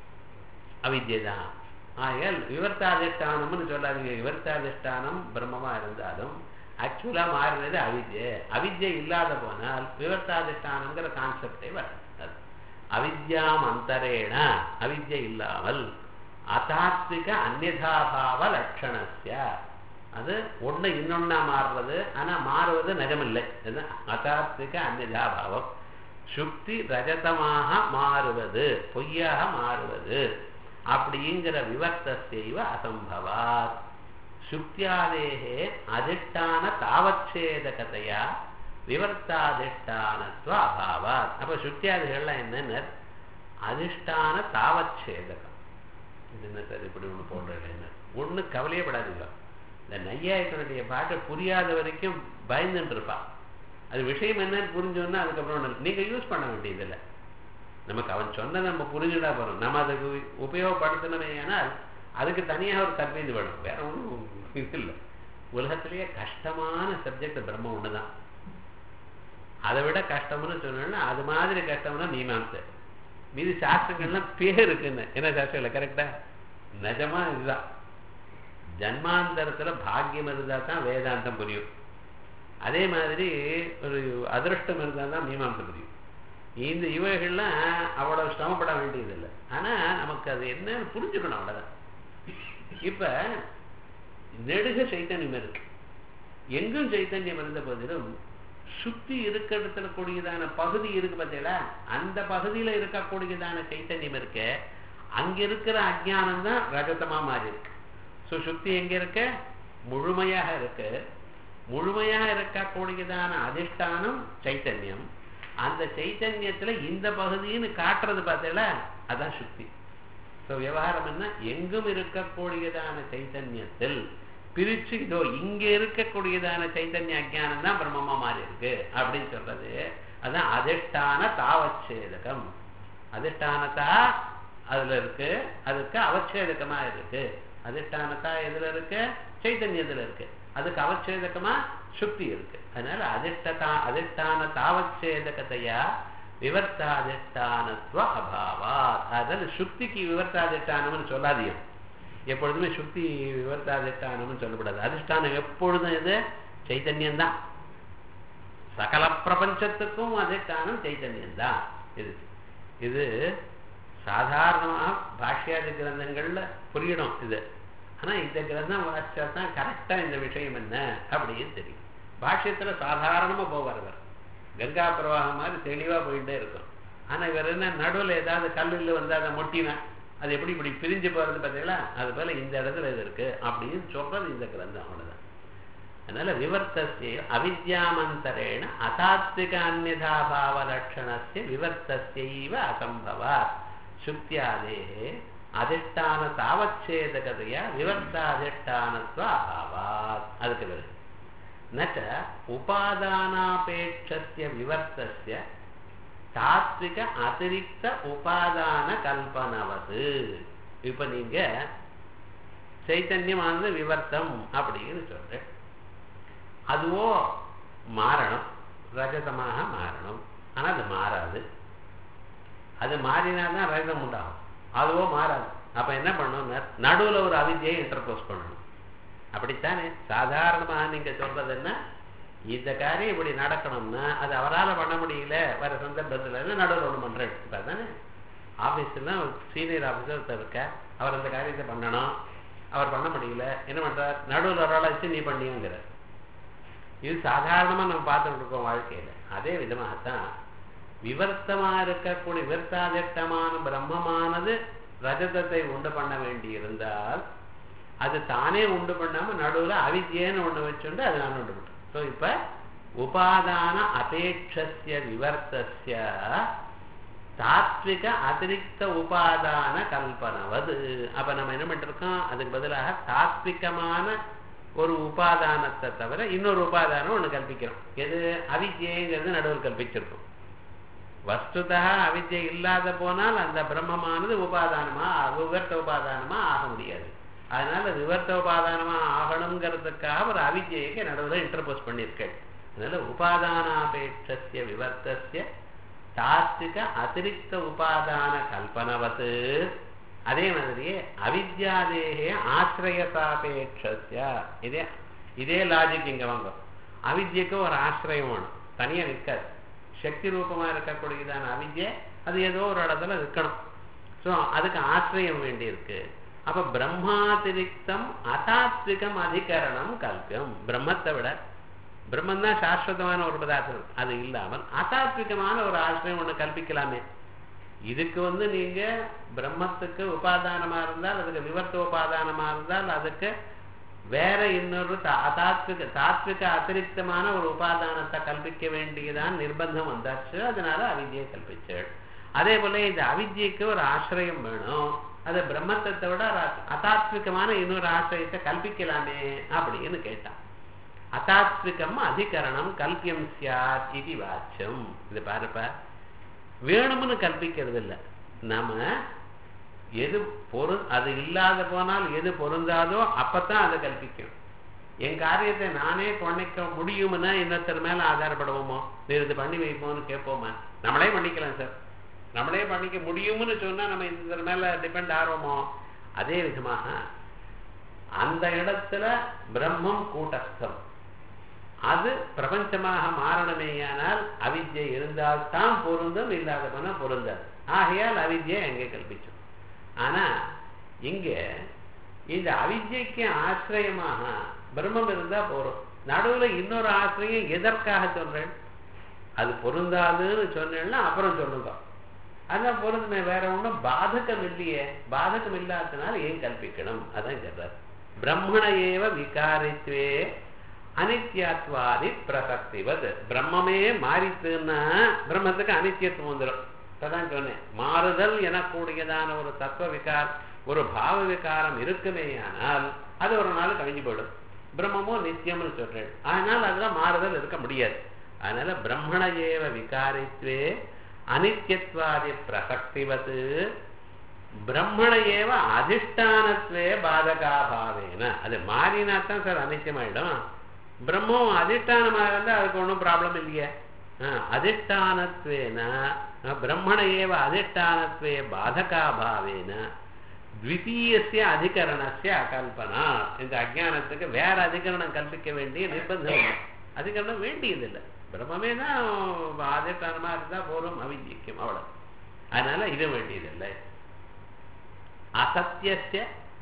அவித்யை தான் ஆகையால் விவர்த்தாதிஷ்டானம்னு சொல்லாதீங்க விவர்த்தாதிஷ்டானம் பிரம்மமா இருந்தாலும் ஆக்சுவலா மாறினது அவித்யை அவித்யை இல்லாத போனால் விவர்த்தாதிஷ்டானங்கிற கான்செப்டே வராது அவித்யாம் அந்தரேண அவித்யை இல்லாமல் அதாத்விக அந்நிதாபாவ லட்சணஸ்ய அது ஒண்ணு இன்னொன்னா மாறுறது ஆனா மாறுவது நிஜமில்லை இதுதான் அதாத்விக அந்நிதாபாவம் சுக்தி ரஜதமாக மாறுவது பொய்யாக மாறுவது அப்படிங்கிற விவர்த்தசைவ அசம்பவாத் சுக்தியாதேகே அதிஷ்டான தாவச்சேதகதையா விவர்த்தாதிஷ்டானத்துவ அபாவாத் அப்ப சுக்தியாதிகள்லாம் என்னன்னு அதிஷ்டான தாவச்சேதகம் இது என்ன சார் இப்படி ஒண்ணு போடுறது என்ன ஒண்ணு கவலையப்படாதீங்க இந்த நையாயிரத்தினுடைய பாட்டை புரியாத வரைக்கும் பயந்துட்டு இருப்பா அது விஷயம் என்னன்னு புரிஞ்சோன்னா அதுக்கப்புறம் ஒண்ணு- நீங்க யூஸ் பண்ண வேண்டியதில்லை நமக்கு அவன் சொன்னதை நம்ம புரிஞ்சுட்டா போறோம் நம்ம அதுக்கு உபயோகப்படுத்தணுமே ஆனால் அதுக்கு தனியாக ஒரு தற்பீது வேணும் வேற ஒன்றும் இது இல்லை உலகத்திலேயே கஷ்டமான சப்ஜெக்ட் பிரம்ம ஒண்ணுதான் அதை விட கஷ்டம்னு சொன்னோம்னா அது மாதிரி கஷ்டம்னா மீமாம்சை மீதி சாஸ்திரங்கள்லாம் பேர் இருக்குன்னு என்ன சாஸ்திரம் இல்லை கரெக்டா நிஜமா இதுதான் ஜன்மாந்தரத்துல பாக்கியம் இருந்தா தான் வேதாந்தம் புரியும் அதே மாதிரி ஒரு அதிருஷ்டம் இருந்தா தான் மீமாம்சம் புரியும் இந்த இவைகள்லாம் அவ்வளவு சிரமப்பட வேண்டியதில்லை ஆனா நமக்கு அது என்னன்னு புரிஞ்சுக்கணும் அவ்வளவுதான் இப்ப நெடுக சைத்தன்யம் இருக்கு எங்கும் சைத்தன்யம் இருந்த போதிலும் சுத்தி இருக்கிறதுல கூடியதான பகுதி இருக்கு பார்த்தீங்களா அந்த பகுதியில இருக்கக்கூடியதான சைத்தன்யம் இருக்க அங்க இருக்கிற அஜ்ஞானம் தான் ரஜதமா மாறி இருக்கு ஸோ சுத்தி எங்க இருக்க முழுமையாக இருக்கு முழுமையாக இருக்கக்கூடியதான அதிஷ்டானம் சைத்தன்யம் அந்த சைத்தன்யத்துல இந்த பகுதின்னு காட்டுறது பார்த்தீங்களா அதான் சுத்தி ஸோ விவகாரம் என்ன எங்கும் இருக்கக்கூடியதான சைத்தன்யத்தில் பிரிச்சு இதோ இங்க இருக்கக்கூடியதான சைத்தன்ய அஜானம் தான் பிரம்மமா மாறி இருக்கு அப்படின்னு சொல்றது அதான் அதிஷ்டான தாவச்சேதகம் அதிஷ்டானத்தா அதுல இருக்கு அதுக்கு அவச்சேதகமா இருக்கு அதிஷ்டானத்தா எதுல இருக்கு சைத்தன்யத்துல இருக்கு அதுக்கு அவச்சேதகமா சுக்தி இருக்கு அதனால அதிஷ்டதா அதிஷ்டான தாவச்சேதகத்தையா விவர்த்தாதிஷ்டானத்துவ அபாவா அதாவது சுக்திக்கு விவர்த்தாதிஷ்டானம்னு சொல்லாதீங்க எப்பொழுதுமே சுக்தி விவர்த்தாதிஷ்டானம்னு சொல்லக்கூடாது அதிஷ்டானம் எப்பொழுதும் இது சைத்தன்யம் தான் சகல பிரபஞ்சத்துக்கும் அதிஷ்டானம் சைத்தன்யம் தான் இது இது சாதாரணமாக பாஷ்யாதி கிரந்தங்கள்ல புரியணும் இது ஆனா இந்த கிரந்தம் வாசிச்சா தான் கரெக்டா இந்த விஷயம் என்ன அப்படின்னு தெரியும் பாஷ்யத்துல சாதாரணமா போவார் இவர் கங்கா பிரவாகம் மாதிரி தெளிவா போயிட்டே இருக்கும் ஆனா இவர் என்ன நடுவுல ஏதாவது கல்லுல வந்து அதை மொட்டினா அது எப்படி இப்படி பிரிஞ்சு போறது பார்த்தீங்களா அது போல இந்த இடத்துல இது இருக்கு அப்படின்னு சொல்றது இந்த கிரந்தம் அவ்வளவுதான் அதனால விவர்த்தசிய அவித்யாமந்தரேண அதாத்விக அந்நிதாபாவ லட்சணஸ்ய விவர்த்தசைவ அசம்பவா சுக்தியாதேகே அதிஷ்டான தாவச்சேதகதையா விவர்த்தாதிஷ்டானத்துவ அபாவாத் அதுக்கு பிறகு நச்ச உபாதானாபேட்சஸ்ய விவர்த்தஸ்ய தாத்விக அதிரிக்த உபாதான கல்பனவது இப்ப நீங்க சைத்தன்யமானது விவர்த்தம் அப்படின்னு சொல்றேன் அதுவோ மாறணும் ரஜதமாக மாறணும் ஆனா அது மாறாது அது மாறினாதான் ரஜதம் உண்டாகும் அதுவோ மாறாது அப்ப என்ன பண்ணணும் நடுவுல ஒரு அவித்தியை இன்டர்போஸ் பண்ணணும் அப்படித்தானே சாதாரணமாக நீங்க சொல்றது என்ன இந்த காரியம் இப்படி நடக்கணும்னா அது அவரால் பண்ண முடியல வர சந்தர்ப்பத்தில் நடுவில் ஒன்று பண்ணுறேன் இப்போ தானே ஆஃபீஸில் சீனியர் ஆஃபீஸர் ஒருத்தர் இருக்க அவர் அந்த காரியத்தை பண்ணணும் அவர் பண்ண முடியல என்ன பண்ணுறார் நடுவில் ஒரு ஆளை வச்சு நீ பண்ணியுங்கிறார் இது சாதாரணமாக நம்ம பார்த்துட்டு இருக்கோம் வாழ்க்கையில் அதே விதமாகத்தான் விவர்த்தமாக இருக்கக்கூடிய விவர்த்தாதிட்டமான பிரம்மமானது ரஜதத்தை உண்டு பண்ண வேண்டி இருந்தால் அது தானே உண்டு பண்ணாம நடுவில் அவித்யன்னு ஒண்ணு வச்சுண்டு அது நான் உண்டு பண்ணுறேன் ஸோ இப்ப உபாதான அபேட்சஸ்ய விவர்த்தஸ்ய தாத்விக அதிரிக்த உபாதான கல்பனவது அப்ப நம்ம என்ன பண்ணிருக்கோம் அதுக்கு பதிலாக தாத்விகமான ஒரு உபாதானத்தை தவிர இன்னொரு உபாதானம் ஒண்ணு கல்பிக்கிறோம் எது அவித்யங்கிறது நடுவில் கல்பிச்சிருக்கோம் வஸ்துதா அவித்யை இல்லாத போனால் அந்த பிரம்மமானது உபாதானமா விவர்த்த உபாதானமா ஆக முடியாது அதனால விவர்த்த உபாதானமா ஆகணுங்கிறதுக்காக ஒரு அவித்யைக்கு நடுவில் இன்டர்போஸ் பண்ணியிருக்கேன் அதனால உபாதானாபேட்சஸ்ய விவர்த்தஸ்ய தாத்விக அதிரிக்த உபாதான கல்பனவத்து அதே மாதிரியே அவித்யாதேகே ஆசிரயசாபேட்சஸ்ய இதே இதே லாஜிக் இங்க வாங்க அவித்யக்கு ஒரு ஆசிரியம் வேணும் தனியா நிற்காது சக்தி ரூபமா இருக்கக்கூடியதான அவித்யை அது ஏதோ ஒரு இடத்துல இருக்கணும் ஸோ அதுக்கு ஆசிரியம் வேண்டி இருக்கு அப்ப பிரம்மாதிரிக்தம் அதாத்விகம் அதிகரணம் கல்பியம் பிரம்மத்தை விட பிரம்மன் தான் சாஸ்வதமான ஒரு பதார்த்தம் அது இல்லாமல் அதாத்விகமான ஒரு ஆசிரியம் ஒண்ணு கல்பிக்கலாமே இதுக்கு வந்து நீங்க பிரம்மத்துக்கு உபாதானமா இருந்தால் அதுக்கு விவர்த்த உபாதானமா இருந்தால் அதுக்கு வேற இன்னொரு தாத்விக தாத்விக அதிருப்தமான ஒரு உபாதானத்தை கல்பிக்க வேண்டியதான் நிர்பந்தம் வந்தாச்சு அதனால அவித்யை கல்பிச்சாள் அதே போல இந்த அவித்யக்கு ஒரு ஆசிரியம் வேணும் அது பிரம்மத்தை விட அதாத்விகமான இன்னொரு ஆசிரியத்தை கல்பிக்கலாமே அப்படின்னு கேட்டான் அதாத்விகம் அதிகரணம் கல்பியம் சியாத் இது வாச்சம் இது பாருப்ப வேணும்னு கல்பிக்கிறது இல்லை நாம எது பொரு அது இல்லாத போனால் எது பொருந்தாதோ அப்பத்தான் அதை கல்பிக்கும் என் காரியத்தை நானே பண்ணிக்க முடியும்னா இன்னொருத்தர் மேல ஆதாரப்படுவோமோ நீர் இது பண்ணி வைப்போம்னு கேட்போமா நம்மளே பண்ணிக்கலாம் சார் நம்மளே பண்ணிக்க முடியும்னு சொன்னா நம்ம இந்த மேல டிபெண்ட் ஆகிறோமோ அதே விதமாக அந்த இடத்துல பிரம்மம் கூட்டஸ்தம் அது பிரபஞ்சமாக மாறணுமேயானால் அவித்யை இருந்தால்தான் பொருந்தும் இல்லாத போனா பொருந்தாது ஆகையால் அவித்யை எங்கே கல்பிச்சோம் ஆனா இங்க இந்த அவித்யைக்கு ஆசிரியமாக பிரம்மம் இருந்தா போறோம் நடுவுல இன்னொரு ஆசிரியம் எதற்காக சொல்றேன் அது பொருந்தாதுன்னு சொன்னேன்னா அப்புறம் சொல்லுங்க அதான் பொருந்துமே வேற ஒண்ணும் பாதகம் இல்லையே பாதகம் இல்லாததுனால ஏன் கல்பிக்கணும் அதான் சொல்றார் பிரம்மண ஏவ விகாரித்வே அனித்யாத்வாதி பிரசக்திவது பிரம்மமே மாறித்துன்னா பிரம்மத்துக்கு அனித்தியத்துவம் வந்துடும் அதான் சொன்னேன் மாறுதல் எனக்கூடியதான ஒரு தத்துவ விகார் ஒரு பாவ விகாரம் இருக்குமேயானால் அது ஒரு நாள் கழிஞ்சு போயிடும் பிரம்மமும் நித்தியம்னு சொல்றேன் அதனால் அதுல மாறுதல் இருக்க முடியாது அதனால பிரம்மண ஏவ விகாரித்வே அனித்யத்வாதி பிரசக்திவது பிரம்மண ஏவ அதிஷ்டானத்வே பாதகாபாவேன அது மாறினாத்தான் சார் அனித்தியமாயிடும் பிரம்மம் அதிஷ்டானமாக இருந்தால் அதுக்கு ஒன்றும் ப்ராப்ளம் இல்லையே அதிஷ்டானத்வேன பிரம்மண ஏவ அதிஷ்டானத்வே பாதகாபாவேன த்விதீயசிய அதிகரணசிய அகல்பனா இந்த அஜானத்துக்கு வேற அதிகரணம் கல்பிக்க வேண்டிய நிர்பந்தம் இல்லை அதிகரணம் வேண்டியதில்லை பிரம்மமே தான் அதிஷ்டானமா இருந்தா போதும் அவிஜிக்கும் அவ்வளவு அதனால இது வேண்டியதில்லை அசத்தியசிய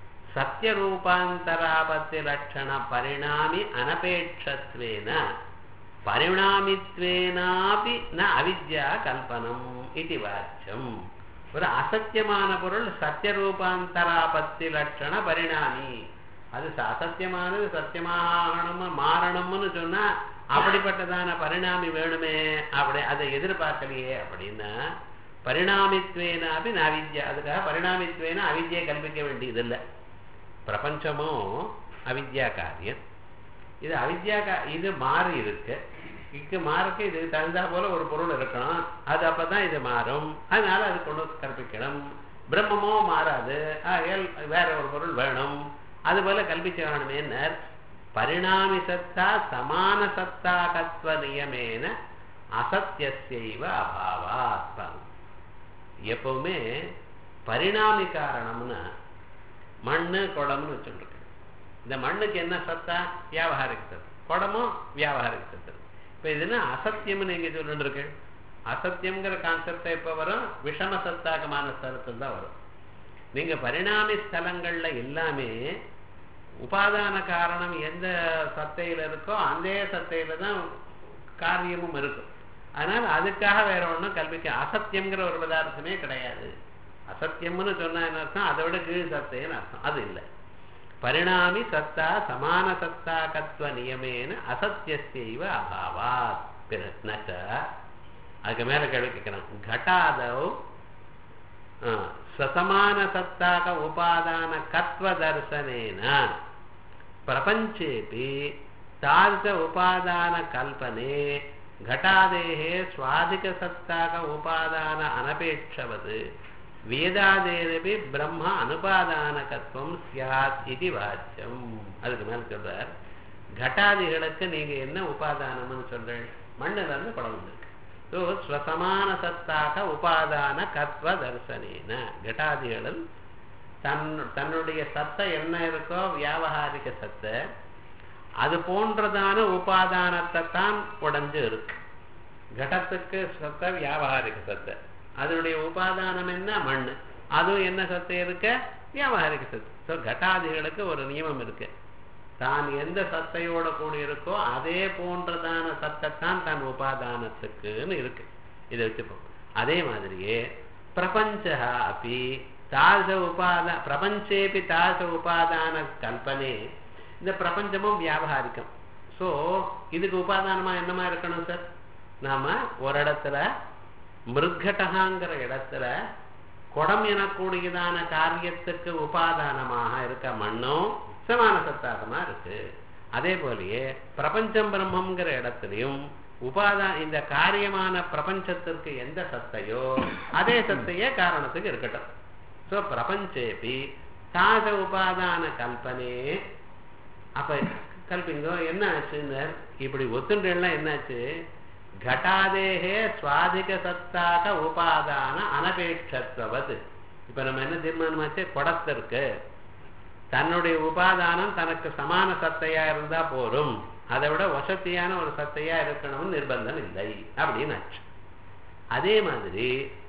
சத்தியரூபாந்தராபத்தி லட்சண பரிணாமி அனபேட்சத்வேன பரிணாமித்வேனாபி ந அவித்யா கல்பனம் இது வாச்சியம் ஒரு அசத்தியமான பொருள் சத்தியரூபாந்தராபத்தி லட்சண பரிணாமி அது அசத்தியமானது சத்தியமாகணும் மாறணும்னு சொன்னா அப்படிப்பட்டதான பரிணாமி வேணுமே அப்படி அதை எதிர்பார்க்கலையே அப்படின்னா பரிணாமித்வேனாபி அவித்யா அதுக்காக பரிணாமித்வேன அவித்யை கல்பிக்க வேண்டியதில்லை பிரபஞ்சமும் அவித்யா காரியம் இது அவித்யா கா இது மாறி இருக்கு இக்கு மாறக்கு இது தகுந்தா போல ஒரு பொருள் இருக்கணும் அது அப்பதான் இது மாறும் அதனால அது கொண்டு கற்பிக்கணும் பிரம்மமோ மாறாது ஆகையால் வேற ஒரு பொருள் வேணும் அது போல கல்பிச்ச வேணுமேனர் பரிணாமி சத்தா சமான சத்தாகத்வ நியமேன அசத்தியசைவ அபாவாத் எப்பவுமே பரிணாமி காரணம்னு மண்ணு குடம்னு வச்சுருக்கு இந்த மண்ணுக்கு என்ன சத்தா வியாபகாரிக சத்து குடமும் வியாபகாரிக சத்து இப்போ இதுன்னா அசத்தியம்னு நீங்க சொல்லிட்டு இருக்கு அசத்தியம்ங்கிற கான்செப்ட் எப்போ வரும் விஷம சத்தாகமான ஸ்தலத்தில் தான் வரும் நீங்க பரிணாமி ஸ்தலங்கள்ல எல்லாமே உபாதான காரணம் எந்த சத்தையில இருக்கோ அந்த சத்தையில தான் காரியமும் இருக்கும் அதனால அதுக்காக வேற ஒண்ணும் கல்விக்க அசத்தியம்ங்கிற ஒரு பதார்த்தமே கிடையாது அசத்தியம்னு சொன்னா என்ன அர்த்தம் அதை விட கீழ் சத்தைன்னு அர்த்தம் அது இல்லை பரிணாமி சத்தா சமான சத்தாகத்வ நியமேன அசத்தியசைவ அபாவாத் பிறக்க அதுக்கு மேல கேள்வி கேட்கிறான் கட்டாதவ் சசமான சத்தாக உபாதான கத்வ தர்சனேன பிரபஞ்சேபி தார்ச உபாதான கல்பனே घटादेः स्वाधिकसत्ताक उपादान अनपेक्षवत् வேதாதேரபி பிரம்ம அனுபாதானகத்துவம் சியாத் இது வாச்சியம் அதுக்கு மேல சொல்றார் கட்டாதிகளுக்கு நீங்க என்ன உபாதானம்னு சொல்றேன் மண்ணுல இருந்து படம் வந்திருக்கு ஸோ ஸ்வசமான சத்தாக உபாதான கத்வ தர்சனேன கட்டாதிகளில் தன் தன்னுடைய சத்தை என்ன இருக்கோ வியாபகாரிக சத்தை அது போன்றதான உபாதானத்தை தான் உடஞ்சு இருக்கு கடத்துக்கு சத்த வியாபகாரிக சத்தை அதனுடைய உபாதானம் என்ன மண் அதுவும் என்ன சத்து இருக்க வியாபகாரிக சத்து ஸோ கட்டாதிகளுக்கு ஒரு நியமம் இருக்கு தான் எந்த சத்தையோட கூடி இருக்கோ அதே போன்றதான சத்தைத்தான் தன் உபாதானத்துக்குன்னு இருக்கு இதை வச்சுப்போம் அதே மாதிரியே பிரபஞ்ச அப்படி தாச உபாத பிரபஞ்சேபி தாச உபாதான கல்பனே இந்த பிரபஞ்சமும் வியாபகாரிக்கம் ஸோ இதுக்கு உபாதானமா என்னமா இருக்கணும் சார் நாம ஒரு இடத்துல மிருகட்டகாங்கிற இடத்துல குடம் எனக்கூடியதான காரியத்துக்கு உபாதானமாக இருக்க மண்ணும் சமான சத்தாகமா இருக்கு அதே போலயே பிரபஞ்சம் பிரம்மங்கிற இடத்துலையும் உபாதா இந்த காரியமான பிரபஞ்சத்திற்கு எந்த சத்தையோ அதே சத்தையே காரணத்துக்கு இருக்கட்டும் ஸோ பிரபஞ்சேபி தாச உபாதான கல்பனே அப்ப கல்பிங்கோ என்ன ஆச்சுன்னு இப்படி ஒத்துண்டெல்லாம் என்னாச்சு கட்டாதேகே சுவாதிக சத்தாக உபாதான அனபேட்சத்துவது இப்ப நம்ம என்ன தீர்மானமாச்சு குடத்திற்கு தன்னுடைய உபாதானம் தனக்கு சமான சத்தையா இருந்தா போரும் அதை விட வசதியான ஒரு சத்தையா இருக்கணும்னு நிர்பந்தம் இல்லை அப்படின்னு ஆச்சு அதே மாதிரி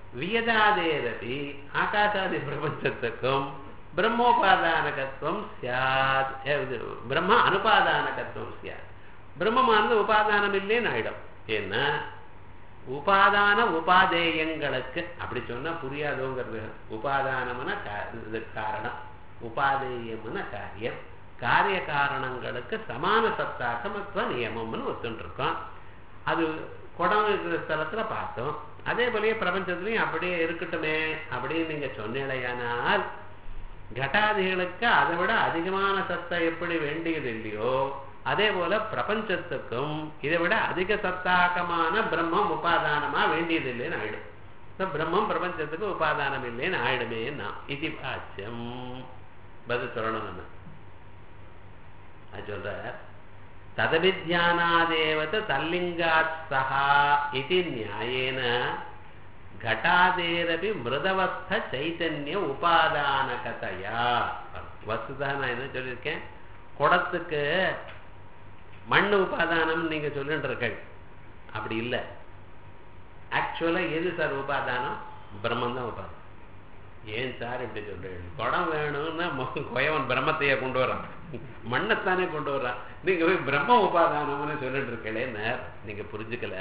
வியதாதேரபி ஆகாசாதி பிரபஞ்சத்துக்கும் பிரம்மோபாதானகத்துவம் சியாத் பிரம்ம அனுபாதானகத்துவம் சியாத் பிரம்மமானது உபாதானம் இல்லைன்னு ஆயிடும் ஏன்னா உபாதான உபாதேயங்களுக்கு அப்படி சொன்னா புரியாதோங்கிறது உபாதானம்னா இது காரணம் உபாதேயம்னா காரியம் காரிய காரணங்களுக்கு சமான சத்தாக்கமத்துவ நியமம்னு ஒத்துருக்கோம் அது குடம் இருக்கிற ஸ்தலத்துல பார்த்தோம் அதே போலயே பிரபஞ்சத்துலயும் அப்படியே இருக்கட்டுமே அப்படின்னு நீங்க சொன்னீங்களேயானால் கட்டாதிகளுக்கு அதை விட அதிகமான சத்தை எப்படி வேண்டியது இல்லையோ அதே போல பிரபஞ்சத்துக்கும் இதை விட அதிக சத்தாக்கமான பிரம்மம் உபாதானமா வேண்டியது இல்லைன்னு ஆயிடும் பிரம்மம் பிரபஞ்சத்துக்கு உபாதானம் இல்லைன்னு ஆயிடுமே நான் இது பாச்சியம் பதில் சொல்லணும் நம்ம அது சொல்ற ததவித்யானாதேவத தல்லிங்காத் சஹா இது நியாயேன घटादेरपि மிருதவஸ்த சைத்தன்ய உபாதானகதையா வஸ்துதா நான் என்ன சொல்லியிருக்கேன் குடத்துக்கு மண் உபாதானம் நீங்க சொல்லிட்டு இருக்க அப்படி இல்லை ஆக்சுவலா எது சார் உபாதானம் பிரம்மன் தான் உபாதானம் ஏன் சார் இப்படி சொல்றீங்க குடம் வேணும்னா கொயவன் பிரம்மத்தையே கொண்டு வரான் மண்ணைத்தானே கொண்டு வர்றான் நீங்க போய் பிரம்ம உபாதானம்னு சொல்லிட்டு இருக்கலேன்னு நீங்க புரிஞ்சுக்கல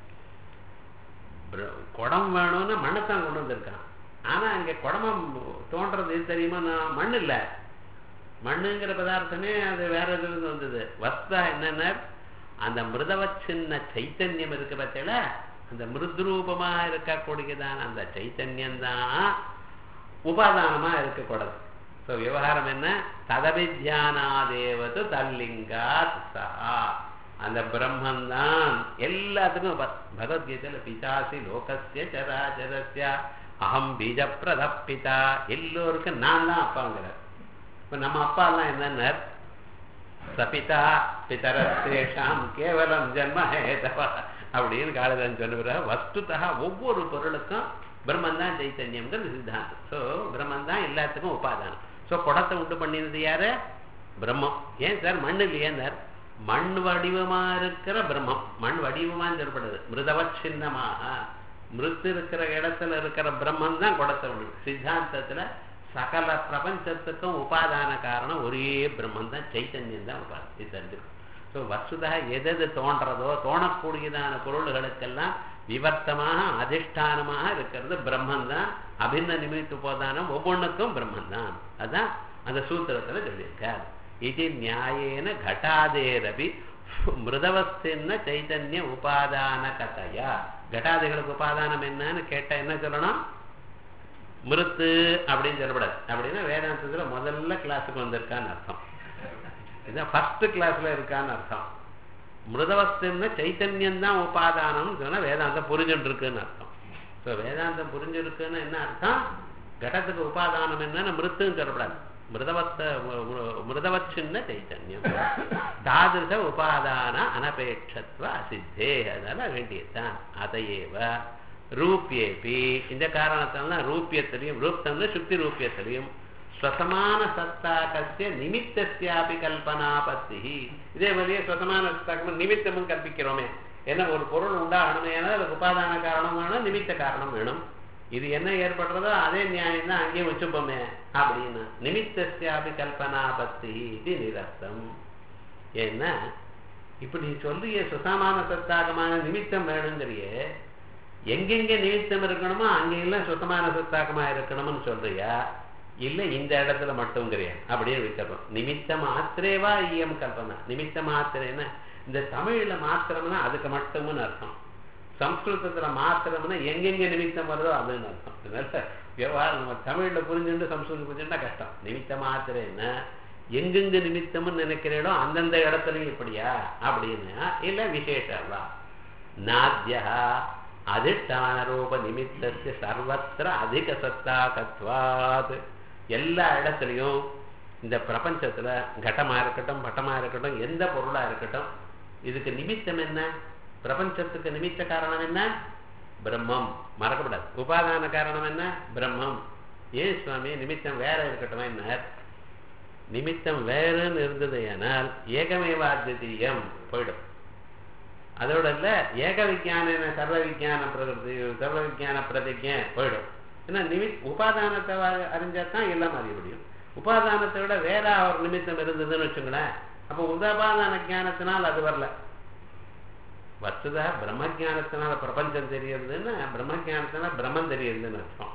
குடம் வேணும்னு மண்ணைத்தான் கொண்டு வந்திருக்கான் ஆனா இங்க குடமம் தோன்றது எது தெரியுமா நான் மண் இல்ல மண்ணுங்கிற பதார்த்தமே அது வேற இதுல இருந்து வந்தது வஸ்தா என்னன்னா அந்த மிருதவச்சின்ன சைத்தன்யம் இருக்கு பத்தியில அந்த மிருத்ரூபமா இருக்கக்கூடியதான அந்த சைத்தன்யம் தான் உபாதானமா இருக்கக்கூடாது ஸோ விவகாரம் என்ன ததவித்யானாதேவது தல்லிங்கா சஹா அந்த பிரம்மந்தான் எல்லாத்துக்கும் ப- பகவத்கீதையில பிதாசி லோகஸ்ய சராச்சரஸ்ய அகம் பீஜ பிரதப்பிதா எல்லோருக்கும் நான் தான் அப்பாங்கிறார் இப்ப நம்ம அப்பா எல்லாம் என்னன்னா சபிதா பிதரத்தேஷாம் கேவலம் ஜன்ம ஹேதவ அப்படின்னு காளிதாசன் சொல்லுகிற வஸ்துதா ஒவ்வொரு பொருளுக்கும் பிரம்மன் தான் சைத்தன்யம்ங்கிறது சித்தாந்தம் ஸோ பிரம்மன் தான் எல்லாத்துக்கும் உபாதானம் ஸோ குடத்தை உண்டு பண்ணினது யாரு பிரம்மம் ஏன் சார் மண் இல்லையேன்னார் மண் வடிவமா இருக்கிற பிரம்மம் மண் வடிவமா சொல்லப்படுது மிருதவத் சின்னமாக மிருத்து இருக்கிற இடத்துல இருக்கிற பிரம்மன் தான் குடத்தை உண்டு சித்தாந்தத்துல சகல பிரபஞ்சத்துக்கும் உபாதான காரணம் ஒரே பிரம்மன் தான் சைத்தன்யம் தான் உபாதானம் இது தெரிஞ்சுக்கணும் ஸோ வசுதா எதெது தோன்றதோ தோணக்கூடியதான பொருள்களுக்கெல்லாம் விவர்த்தமாக அதிஷ்டானமாக இருக்கிறது பிரம்மன் தான் அபின்ன நிமித்த உபாதானம் ஒவ்வொன்றுக்கும் பிரம்மன் தான் அதான் அந்த சூத்திரத்துல சொல்லியிருக்கார் இது நியாயேன கட்டாதேரபி மிருதவஸ்தின்ன சைத்தன்ய உபாதான கதையா கட்டாதிகளுக்கு உபாதானம் என்னன்னு கேட்டா என்ன சொல்லணும் மிருத்து அப்படின்னு சொல்லக்கூடாது அப்படின்னா வேதாந்தத்துல முதல்ல கிளாஸுக்கு வந்திருக்கான்னு அர்த்தம் இதுதான் ஃபர்ஸ்ட் கிளாஸ்ல இருக்கான்னு அர்த்தம் மிருதவஸ்துன்னா சைத்தன்யம் தான் உபாதானம்னு சொன்னா வேதாந்தம் புரிஞ்சுட்டு இருக்குன்னு அர்த்தம் ஸோ வேதாந்தம் புரிஞ்சிருக்குன்னு என்ன அர்த்தம் கடத்துக்கு உபாதானம் என்னன்னு மிருத்துன்னு சொல்லக்கூடாது மிருதவத்த மிருதவத் சின்ன சைத்தன்யம் தாதிருஷ உபாதான அனபேட்சத்வ அசித்தே அதனால வேண்டியதுதான் அதையேவ ரூபியேபி இந்த காரணத்தால ரூபியத்திலையும் ரூப்தம்னு சுத்தி ரூபியத்திலையும் ஸ்வசமான சத்தாக்கத்திய நிமித்தத்தியாபி கல்பனாபத்தி இதே வழியே ஸ்வசமான சத்தாக்கம் நிமித்தமும் கற்பிக்கிறோமே என்ன ஒரு பொருள் உண்டாகணுமே அதுக்கு உபாதான காரணம் வேணும் நிமித்த காரணம் வேணும் இது என்ன ஏற்படுறதோ அதே நியாயம் தான் அங்கேயும் வச்சுப்போமே அப்படின்னு நிமித்தத்தியாபி கல்பனாபத்தி இது நிரஸ்தம் ஏன்னா இப்படி நீ சொல்றிய சுசமான சத்தாகமான நிமித்தம் வேணுங்கிறியே எங்கெங்க நிமித்தம் இருக்கணுமோ அங்கெல்லாம் சுத்தமான சத்தாகமா இருக்கணும்னு சொல்றியா இல்ல இந்த இடத்துல மட்டும்ங்கிறியா அப்படியே விட்டுறோம் நிமித்த மாத்திரேவா ஈயம் கல்பனா நிமித்த மாத்திரேன்னா இந்த தமிழ்ல மாத்திரம்னா அதுக்கு மட்டும்னு அர்த்தம் சம்ஸ்கிருதத்துல மாத்திரம்னா எங்கெங்க நிமித்தம் வருதோ அதுன்னு அர்த்தம் அதனால விவகாரம் நம்ம தமிழ்ல புரிஞ்சுட்டு சம்ஸ்கிருதம் புரிஞ்சுட்டா கஷ்டம் நிமித்த மாத்திரேன்னா எங்கெங்க நிமித்தம்னு நினைக்கிறீடோ அந்தந்த இடத்துலயும் இப்படியா அப்படின்னா இல்ல விசேஷவா நாத்தியா அதிஷ்டான ரூப நிமித்தத்து சர்வத்திர அதிக சத்தாகத்வாத் எல்லா இடத்துலையும் இந்த பிரபஞ்சத்துல கடமா இருக்கட்டும் பட்டமா இருக்கட்டும் எந்த பொருளா இருக்கட்டும் இதுக்கு நிமித்தம் என்ன பிரபஞ்சத்துக்கு நிமித்த காரணம் என்ன பிரம்மம் மறக்கப்படாது உபாதான காரணம் என்ன பிரம்மம் ஏன் சுவாமி நிமித்தம் வேற இருக்கட்டும் என்ன நிமித்தம் வேறுன்னு இருந்தது ஆனால் ஏகமேவாத்விதீயம் போயிடும் அதோட இல்ல ஏக விஜான சர்வ விஜான பிரகிருதி சர்வ விஜான பிரதிஜை போயிடும் ஏன்னா நிமி உபாதானத்தை வ- அறிஞ்சா தான் எல்லாம் அறிய முடியும் உபாதானத்தை விட வேற ஒரு நிமித்தம் இருந்ததுன்னு வச்சுங்களேன் அப்போ உபாதான ஞானத்தினால் அது வரல வஸ்துதா பிரம்ம ஜானத்தினால பிரபஞ்சம் தெரியறதுன்னா பிரம்ம ஜானத்தினால பிரம்மம் தெரியறதுன்னு அர்த்தம்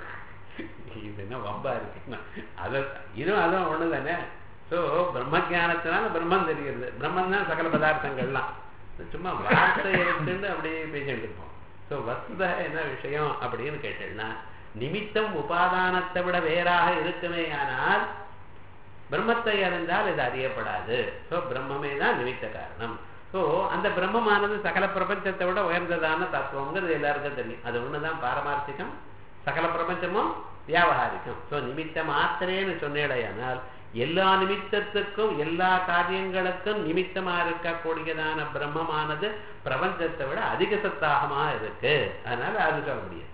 இது என்ன வம்பா இருக்குன்னா அது இதுவும் அதுவும் ஒண்ணு தானே ஸோ பிரம்ம ஜானத்தினால பிரம்மம் தெரிகிறது பிரம்மம் தான் சகல பதார்த்தங்கள்லாம் சும்மா வார்த்தை எடுத்துட்டு அப்படியே பேசிட்டு இருப்போம் ஸோ வஸ்துதா என்ன விஷயம் அப்படின்னு கேட்டேன்னா நிமித்தம் உபாதானத்தை விட வேறாக இருக்குமே ஆனால் பிரம்மத்தை அறிந்தால் இது அறியப்படாது ஸோ பிரம்மமே தான் நிமித்த காரணம் ஸோ அந்த பிரம்மமானது சகல பிரபஞ்சத்தை விட உயர்ந்ததான தத்துவங்கிறது எல்லாருக்கும் தெரியும் அது ஒண்ணுதான் பாரமார்த்திகம் சகல பிரபஞ்சமும் வியாபகாரிகம் ஸோ நிமித்த மாத்திரேன்னு சொன்னேடையானால் எல்லா நிமித்தத்துக்கும் எல்லா காரியங்களுக்கும் நிமித்தமா இருக்கக்கூடியதான பிரம்மமானது பிரபஞ்சத்தை விட அதிக சத்தாகமா இருக்கு அதனால அது சொல்ல முடியாது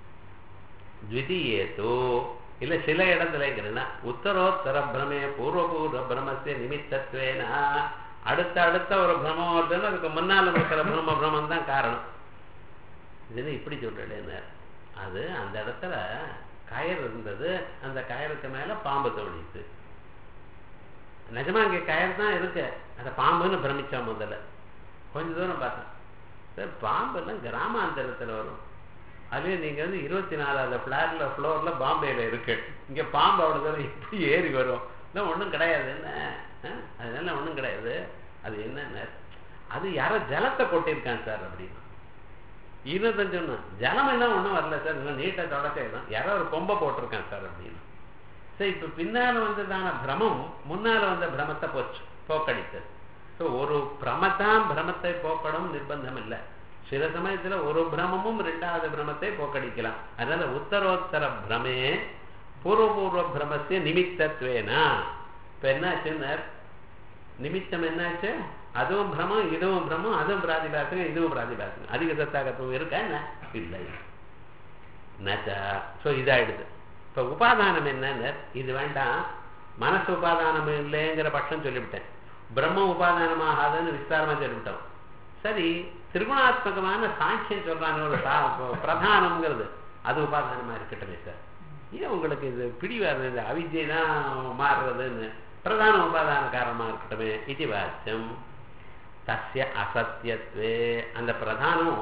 த்விதீயேதோ இல்ல சில இடத்துலங்கிறதுனா உத்தரோத்தர பிரமே பூர்வபூர்வ பிரமஸ்ய நிமித்தத்வேனா அடுத்த அடுத்த ஒரு பிரமம் வருதுன்னு அதுக்கு முன்னால இருக்கிற பிரம்ம பிரமம் தான் காரணம் இதுன்னு இப்படி சொல்றேன்னு அது அந்த இடத்துல கயர் இருந்தது அந்த கயருக்கு மேல பாம்பு தோணிச்சு நிஜமா இங்க கயர் தான் இருக்கு அந்த பாம்புன்னு பிரமிச்சா முதல்ல கொஞ்ச தூரம் பார்த்தேன் சார் பாம்பு எல்லாம் கிராமாந்தரத்துல வரும் அதுலயும் நீங்க வந்து இருபத்தி நாலாவது ஃபிளாட்ல ஃப்ளோர்ல பாம்பேல இருக்கு இங்க பாம்பு அவ்வளவு தூரம் எப்படி ஏறி வரும் இல்லை ஒண்ணும் கிடையாது என்ன அஹ், அதனால ஒண்ணும் கிடையாது அது என்னன்னு அது யாரோ ஜலத்தை கொட்டியிருக்கான் சார் அப்படின்னு இன்னொருத்தன் சொன்னான் ஜலம் எல்லாம் ஒண்ணும் வரல சார் இல்லை நீட்டை தொடச்சே தான் யாரோ ஒரு கொம்பை போட்டிருக்கான் சார் அப்படின்னு சரி இப்ப பின்னால வந்ததான பிரமம் முன்னால வந்த பிரமத்தை போச்சு போக்கடித்தது ஸோ ஸோ ஒரு பிரமத்தான் பிரமத்தை போக்கணும் நிர்பந்தம் இல்லை சில சமயத்துல ஒரு பிரமமும் ரெண்டாவது பிரமத்தை போக்கடிக்கலாம் அதனால உத்தரோத்தர பிரமே பூர்வபூர்வ பிரமசிய நிமித்தத்வேனா இப்ப என்னாச்சுன்னு நிமித்தம் என்னாச்சு அதுவும் பிரமம் இதுவும் பிரமம் அதுவும் பிராதிபாசகம் இதுவும் பிராதிபாசகம் அதிக சத்தாகத்துவம் இருக்கா என்ன இல்லை நச்சா ஸோ இதாயிடுது இப்போ உபாதானம் என்னன்னு இது வேண்டாம் மனசு உபாதானம் இல்லைங்கிற பட்சம் சொல்லிவிட்டேன் பிரம்ம உபாதானமாகாதுன்னு விஸ்தாரமா சொல்லிவிட்டோம் சரி திருகுணாத்மகமான சாட்சியம் சொல்றாங்க ஒரு சா- பிரதானம்ங்கிறது அது உபாதானமா இருக்கட்டுமே சார் ஏன் உங்களுக்கு இது பிடிவாது இந்த அவித்யை தான் மாறுறதுன்னு பிரதான உபாதான காரணமா இருக்கட்டுமே இது வாச்சியம் தஸ்ய அசத்தியத்வே அந்த பிரதானம்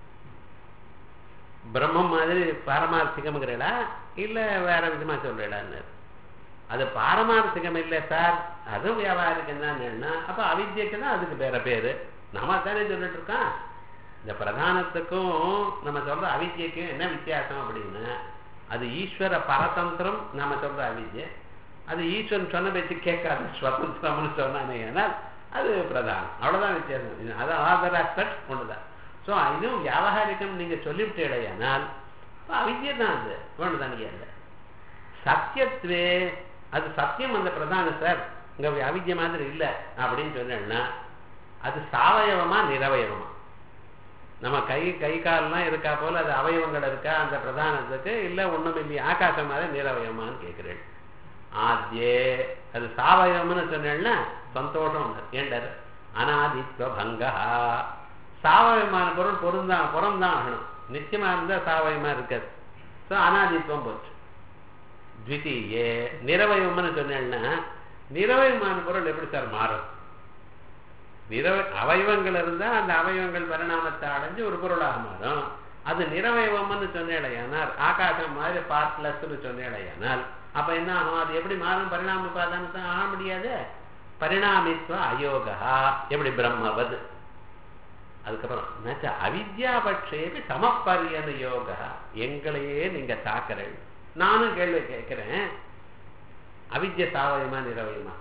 பிரம்மம் மாதிரி பாரமார்த்திகம்ங்கிறடா இல்ல வேற விதமா சொல்றடான்னு அது பாரமார்த்திகம் இல்லை சார் அதுவும் வியாபாரிகம் தான் அப்ப அவித்யக்கு தான் அதுக்கு வேற பேரு நம்ம தானே சொல்லிட்டு இருக்கோம் இந்த பிரதானத்துக்கும் நம்ம சொல்ற அவித்யக்கும் என்ன வித்தியாசம் அப்படின்னா அது ஈஸ்வர பரதந்திரம் நம்ம சொல்ற அவித்யை அது ஈஸ்வரன் சொன்ன பேச்சு கேட்காது ஸ்வதந்திரம்னு சொன்னானே ஆனால் அது பிரதானம் அவ்வளவுதான் வித்தியாசம் இது அது ஆதர் ஆஸ்பெக்ட் ஒண்ணுதான் ஸோ இதுவும் வியாபாரிகம் நீங்க சொல்லிவிட்டேடையானால் அவித்யை தான் அது ஒண்ணுதானே இல்லை சத்தியத்வே அது சத்தியம் அந்த பிரதானம் சார் இங்க அவித்ய மாதிரி இல்லை அப்படின்னு சொன்னேன்னா அது சாவயவமா நிரவயவமா நம்ம கை கை கால்லாம் இருக்கா போல அது அவயவங்கள் இருக்கா அந்த பிரதானத்துக்கு இல்ல ஒண்ணும் இல்லையா ஆகாசம் மாதிரி நிரவயமான்னு கேட்கிறேன் ஆத்யே அது சாவயவம்னு சொன்னேன்னா சந்தோஷம் ஏண்டர் அனாதித்வ பங்கா சாவயமான பொருள் பொருந்தான் புறம்தான் ஆகணும் நிச்சயமா இருந்தா சாவயமா இருக்காது ஸோ அனாதித்வம் போச்சு த்விதீயே நிரவயம்னு சொன்னேன்னா நிரவயமான பொருள் எப்படி சார் மாறும் நிரவ அவயவங்கள் இருந்தா அந்த அவயவங்கள் பரிணாமத்தை அடைஞ்சு ஒரு பொருளாக மாறும் அது நிரவயவம்னு சொன்னேடையானால் ஆகாசம் மாதிரி பார்ட்லெஸ்ன்னு சொன்னேடையானால் அப்ப என்ன ஆகும் அது எப்படி மாறும் பரிணாம உபாதானத்தை ஆக முடியாது பரிணாமித்வ அயோகா எப்படி பிரம்மவது அதுக்கப்புறம் நச்ச அவித்யாபட்சேபி சமப்பரியன யோகா எங்களையே நீங்க தாக்குறேன் நானும் கேள்வி கேட்கிறேன் அவித்ய சாவயமா நிரவயமா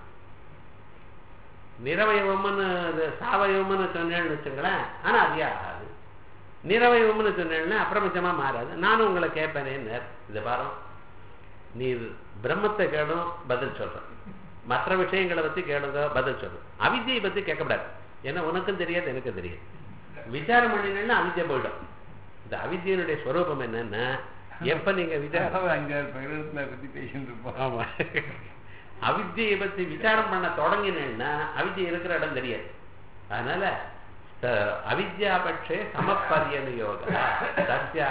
நிரவயவம்னு இது சாவயவம்னு சொன்னேன்னு வச்சுங்களேன் ஆனா அது ஆகாது நிரவயவம்னு சொன்னேன்னா அப்பிரபஞ்சமா மாறாது நானும் உங்களை கேட்பேனேன்னு இது பாரு நீ பிரம்மத்தை கேளும் பதில் சொல்றேன் மற்ற விஷயங்களை பத்தி கேளுங்க பதில் சொல்றேன் அவித்தியை பத்தி கேட்கக்கூடாது ஏன்னா உனக்கும் தெரியாது எனக்கும் தெரியாது விசாரம் பண்ணினா அவித்யை போயிடும் இந்த அவித்தியனுடைய ஸ்வரூபம் என்னன்னா எப்ப நீங்க விசாரம் ஒரு அஞ்சாறு பிரகடனத்துல பத்தி பேசிட்டு இருப்போம் ஆமா அவித்தியை பத்தி விசாரம் பண்ண தொடங்கினேன்னா அவித்யை இருக்கிற இடம் தெரியாது அதனால ச- அவித்யாபட்சே சமப்பரியன யோக தஸ்யா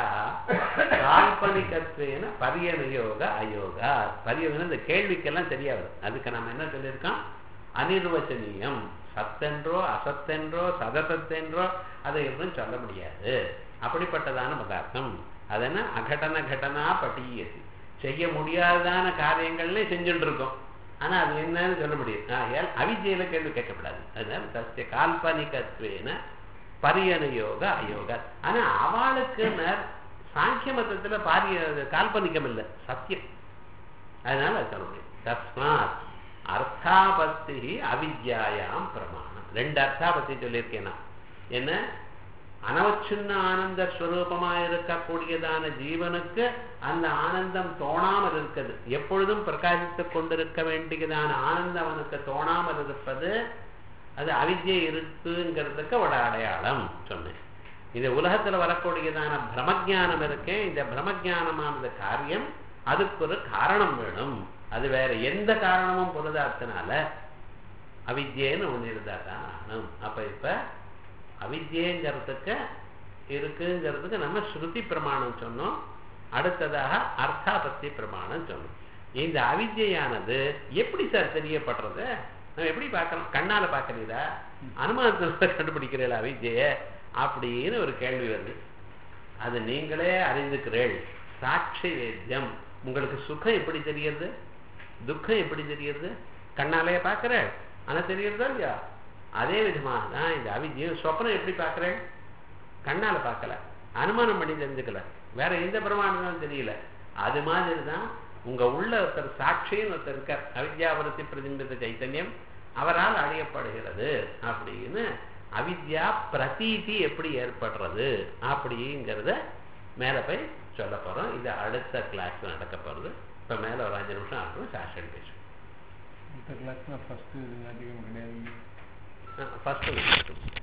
கால்பனிகத்வேன பரியன யோக அயோகா பரியன இந்த கேள்விக்கெல்லாம் தெரியாது அதுக்கு நம்ம என்ன சொல்லியிருக்கோம் அனிர்வச்சனீயம் சத்தென்றோ அசத்தென்றோ சதசத்தென்றோ அதை எதுவும் சொல்ல முடியாது அப்படிப்பட்டதான பதார்த்தம் அதென்ன அகடன கடனா பட்டியது செய்ய முடியாததான காரியங்கள்ல செஞ்சுட்டு இருக்கோம் ஆனா அது என்னன்னு சொல்ல முடியும் ஆகையால் அவிஜயில கேள்வி கேட்கப்படாது அதனால தஸ்ய கால்பனிகத்வேன பரியன யோக அயோக ஆனா அவளுக்கு நர் சாங்கிய மதத்துல பாரிய கால்பனிகம் இல்லை சத்தியம் அதனால அது சொல்ல முடியும் தஸ்மாத் அர்த்தாபத்தி அவித்யாயாம் பிரமாணம் ரெண்டு அர்த்தாபத்தி சொல்லியிருக்கேன் நான் என்ன அனவச்சின்ன ஆனந்த ஸ்வரூபமா இருக்கக்கூடியதான ஜீவனுக்கு அந்த ஆனந்தம் தோணாமல் இருக்குது எப்பொழுதும் பிரகாசித்துக் கொண்டிருக்க வேண்டியதான ஆனந்தம் அவனுக்கு தோணாமல் இருப்பது அது அவித்யை இருக்குங்கிறதுக்கு ஒரு அடையாளம் சொன்னேன் இந்த உலகத்துல வரக்கூடியதான பிரமஜானம் இருக்கே இந்த பிரமஜானமானது காரியம் அதுக்கு ஒரு காரணம் வேணும் அது வேற எந்த காரணமும் பொருதாத்தினால அவித்யேன்னு ஒண்ணு இருந்தா தான் ஆகணும் அப்ப இப்ப அவித்யங்கிறதுக்கு இருக்குங்கிறதுக்கு நம்ம ஸ்ருதி பிரமாணம் சொன்னோம் அடுத்ததாக அர்த்தாபத்தி பிரமாணம் சொன்னோம் இந்த அவித்யானது எப்படி சார் தெரியப்படுறது நம்ம எப்படி பார்க்கறோம் கண்ணால பார்க்கறீங்களா அனுமானத்துல கண்டுபிடிக்கிறீங்களா அவித்ய அப்படின்னு ஒரு கேள்வி வருது அது நீங்களே அறிந்துக்கிறீள் சாட்சி வேத்தியம் உங்களுக்கு சுகம் எப்படி தெரியுது துக்கம் எப்படி தெரியுது கண்ணாலே பார்க்கிற ஆனா தெரியுறதா இல்லையா அதே விதமாக தான் இந்த அவித்யம் சொப்னம் எப்படி பார்க்கிறேன் கண்ணால பார்க்கல அனுமானம் பண்ணி தெரிஞ்சுக்கல வேற எந்த பிரமாணம் தெரியல அது மாதிரி தான் உங்க உள்ள ஒருத்தர் சாட்சின்னு ஒருத்தர் இருக்கார் அவித்யாபுரத்தி பிரதிபித்த சைத்தன்யம் அவரால் அழியப்படுகிறது அப்படின்னு அவித்யா பிரதீதி எப்படி ஏற்படுறது அப்படிங்கிறத மேலே போய் சொல்ல போகிறோம் இது அடுத்த கிளாஸ் நடக்க போகிறது இப்போ மேலே ஒரு அஞ்சு நிமிஷம் ஆகணும் சாஷன் பேசும் இந்த கிளாஸ்ல ஃபர்ஸ்ட் இது அதிகம் கிடையாது ஃபஸ்ட்டு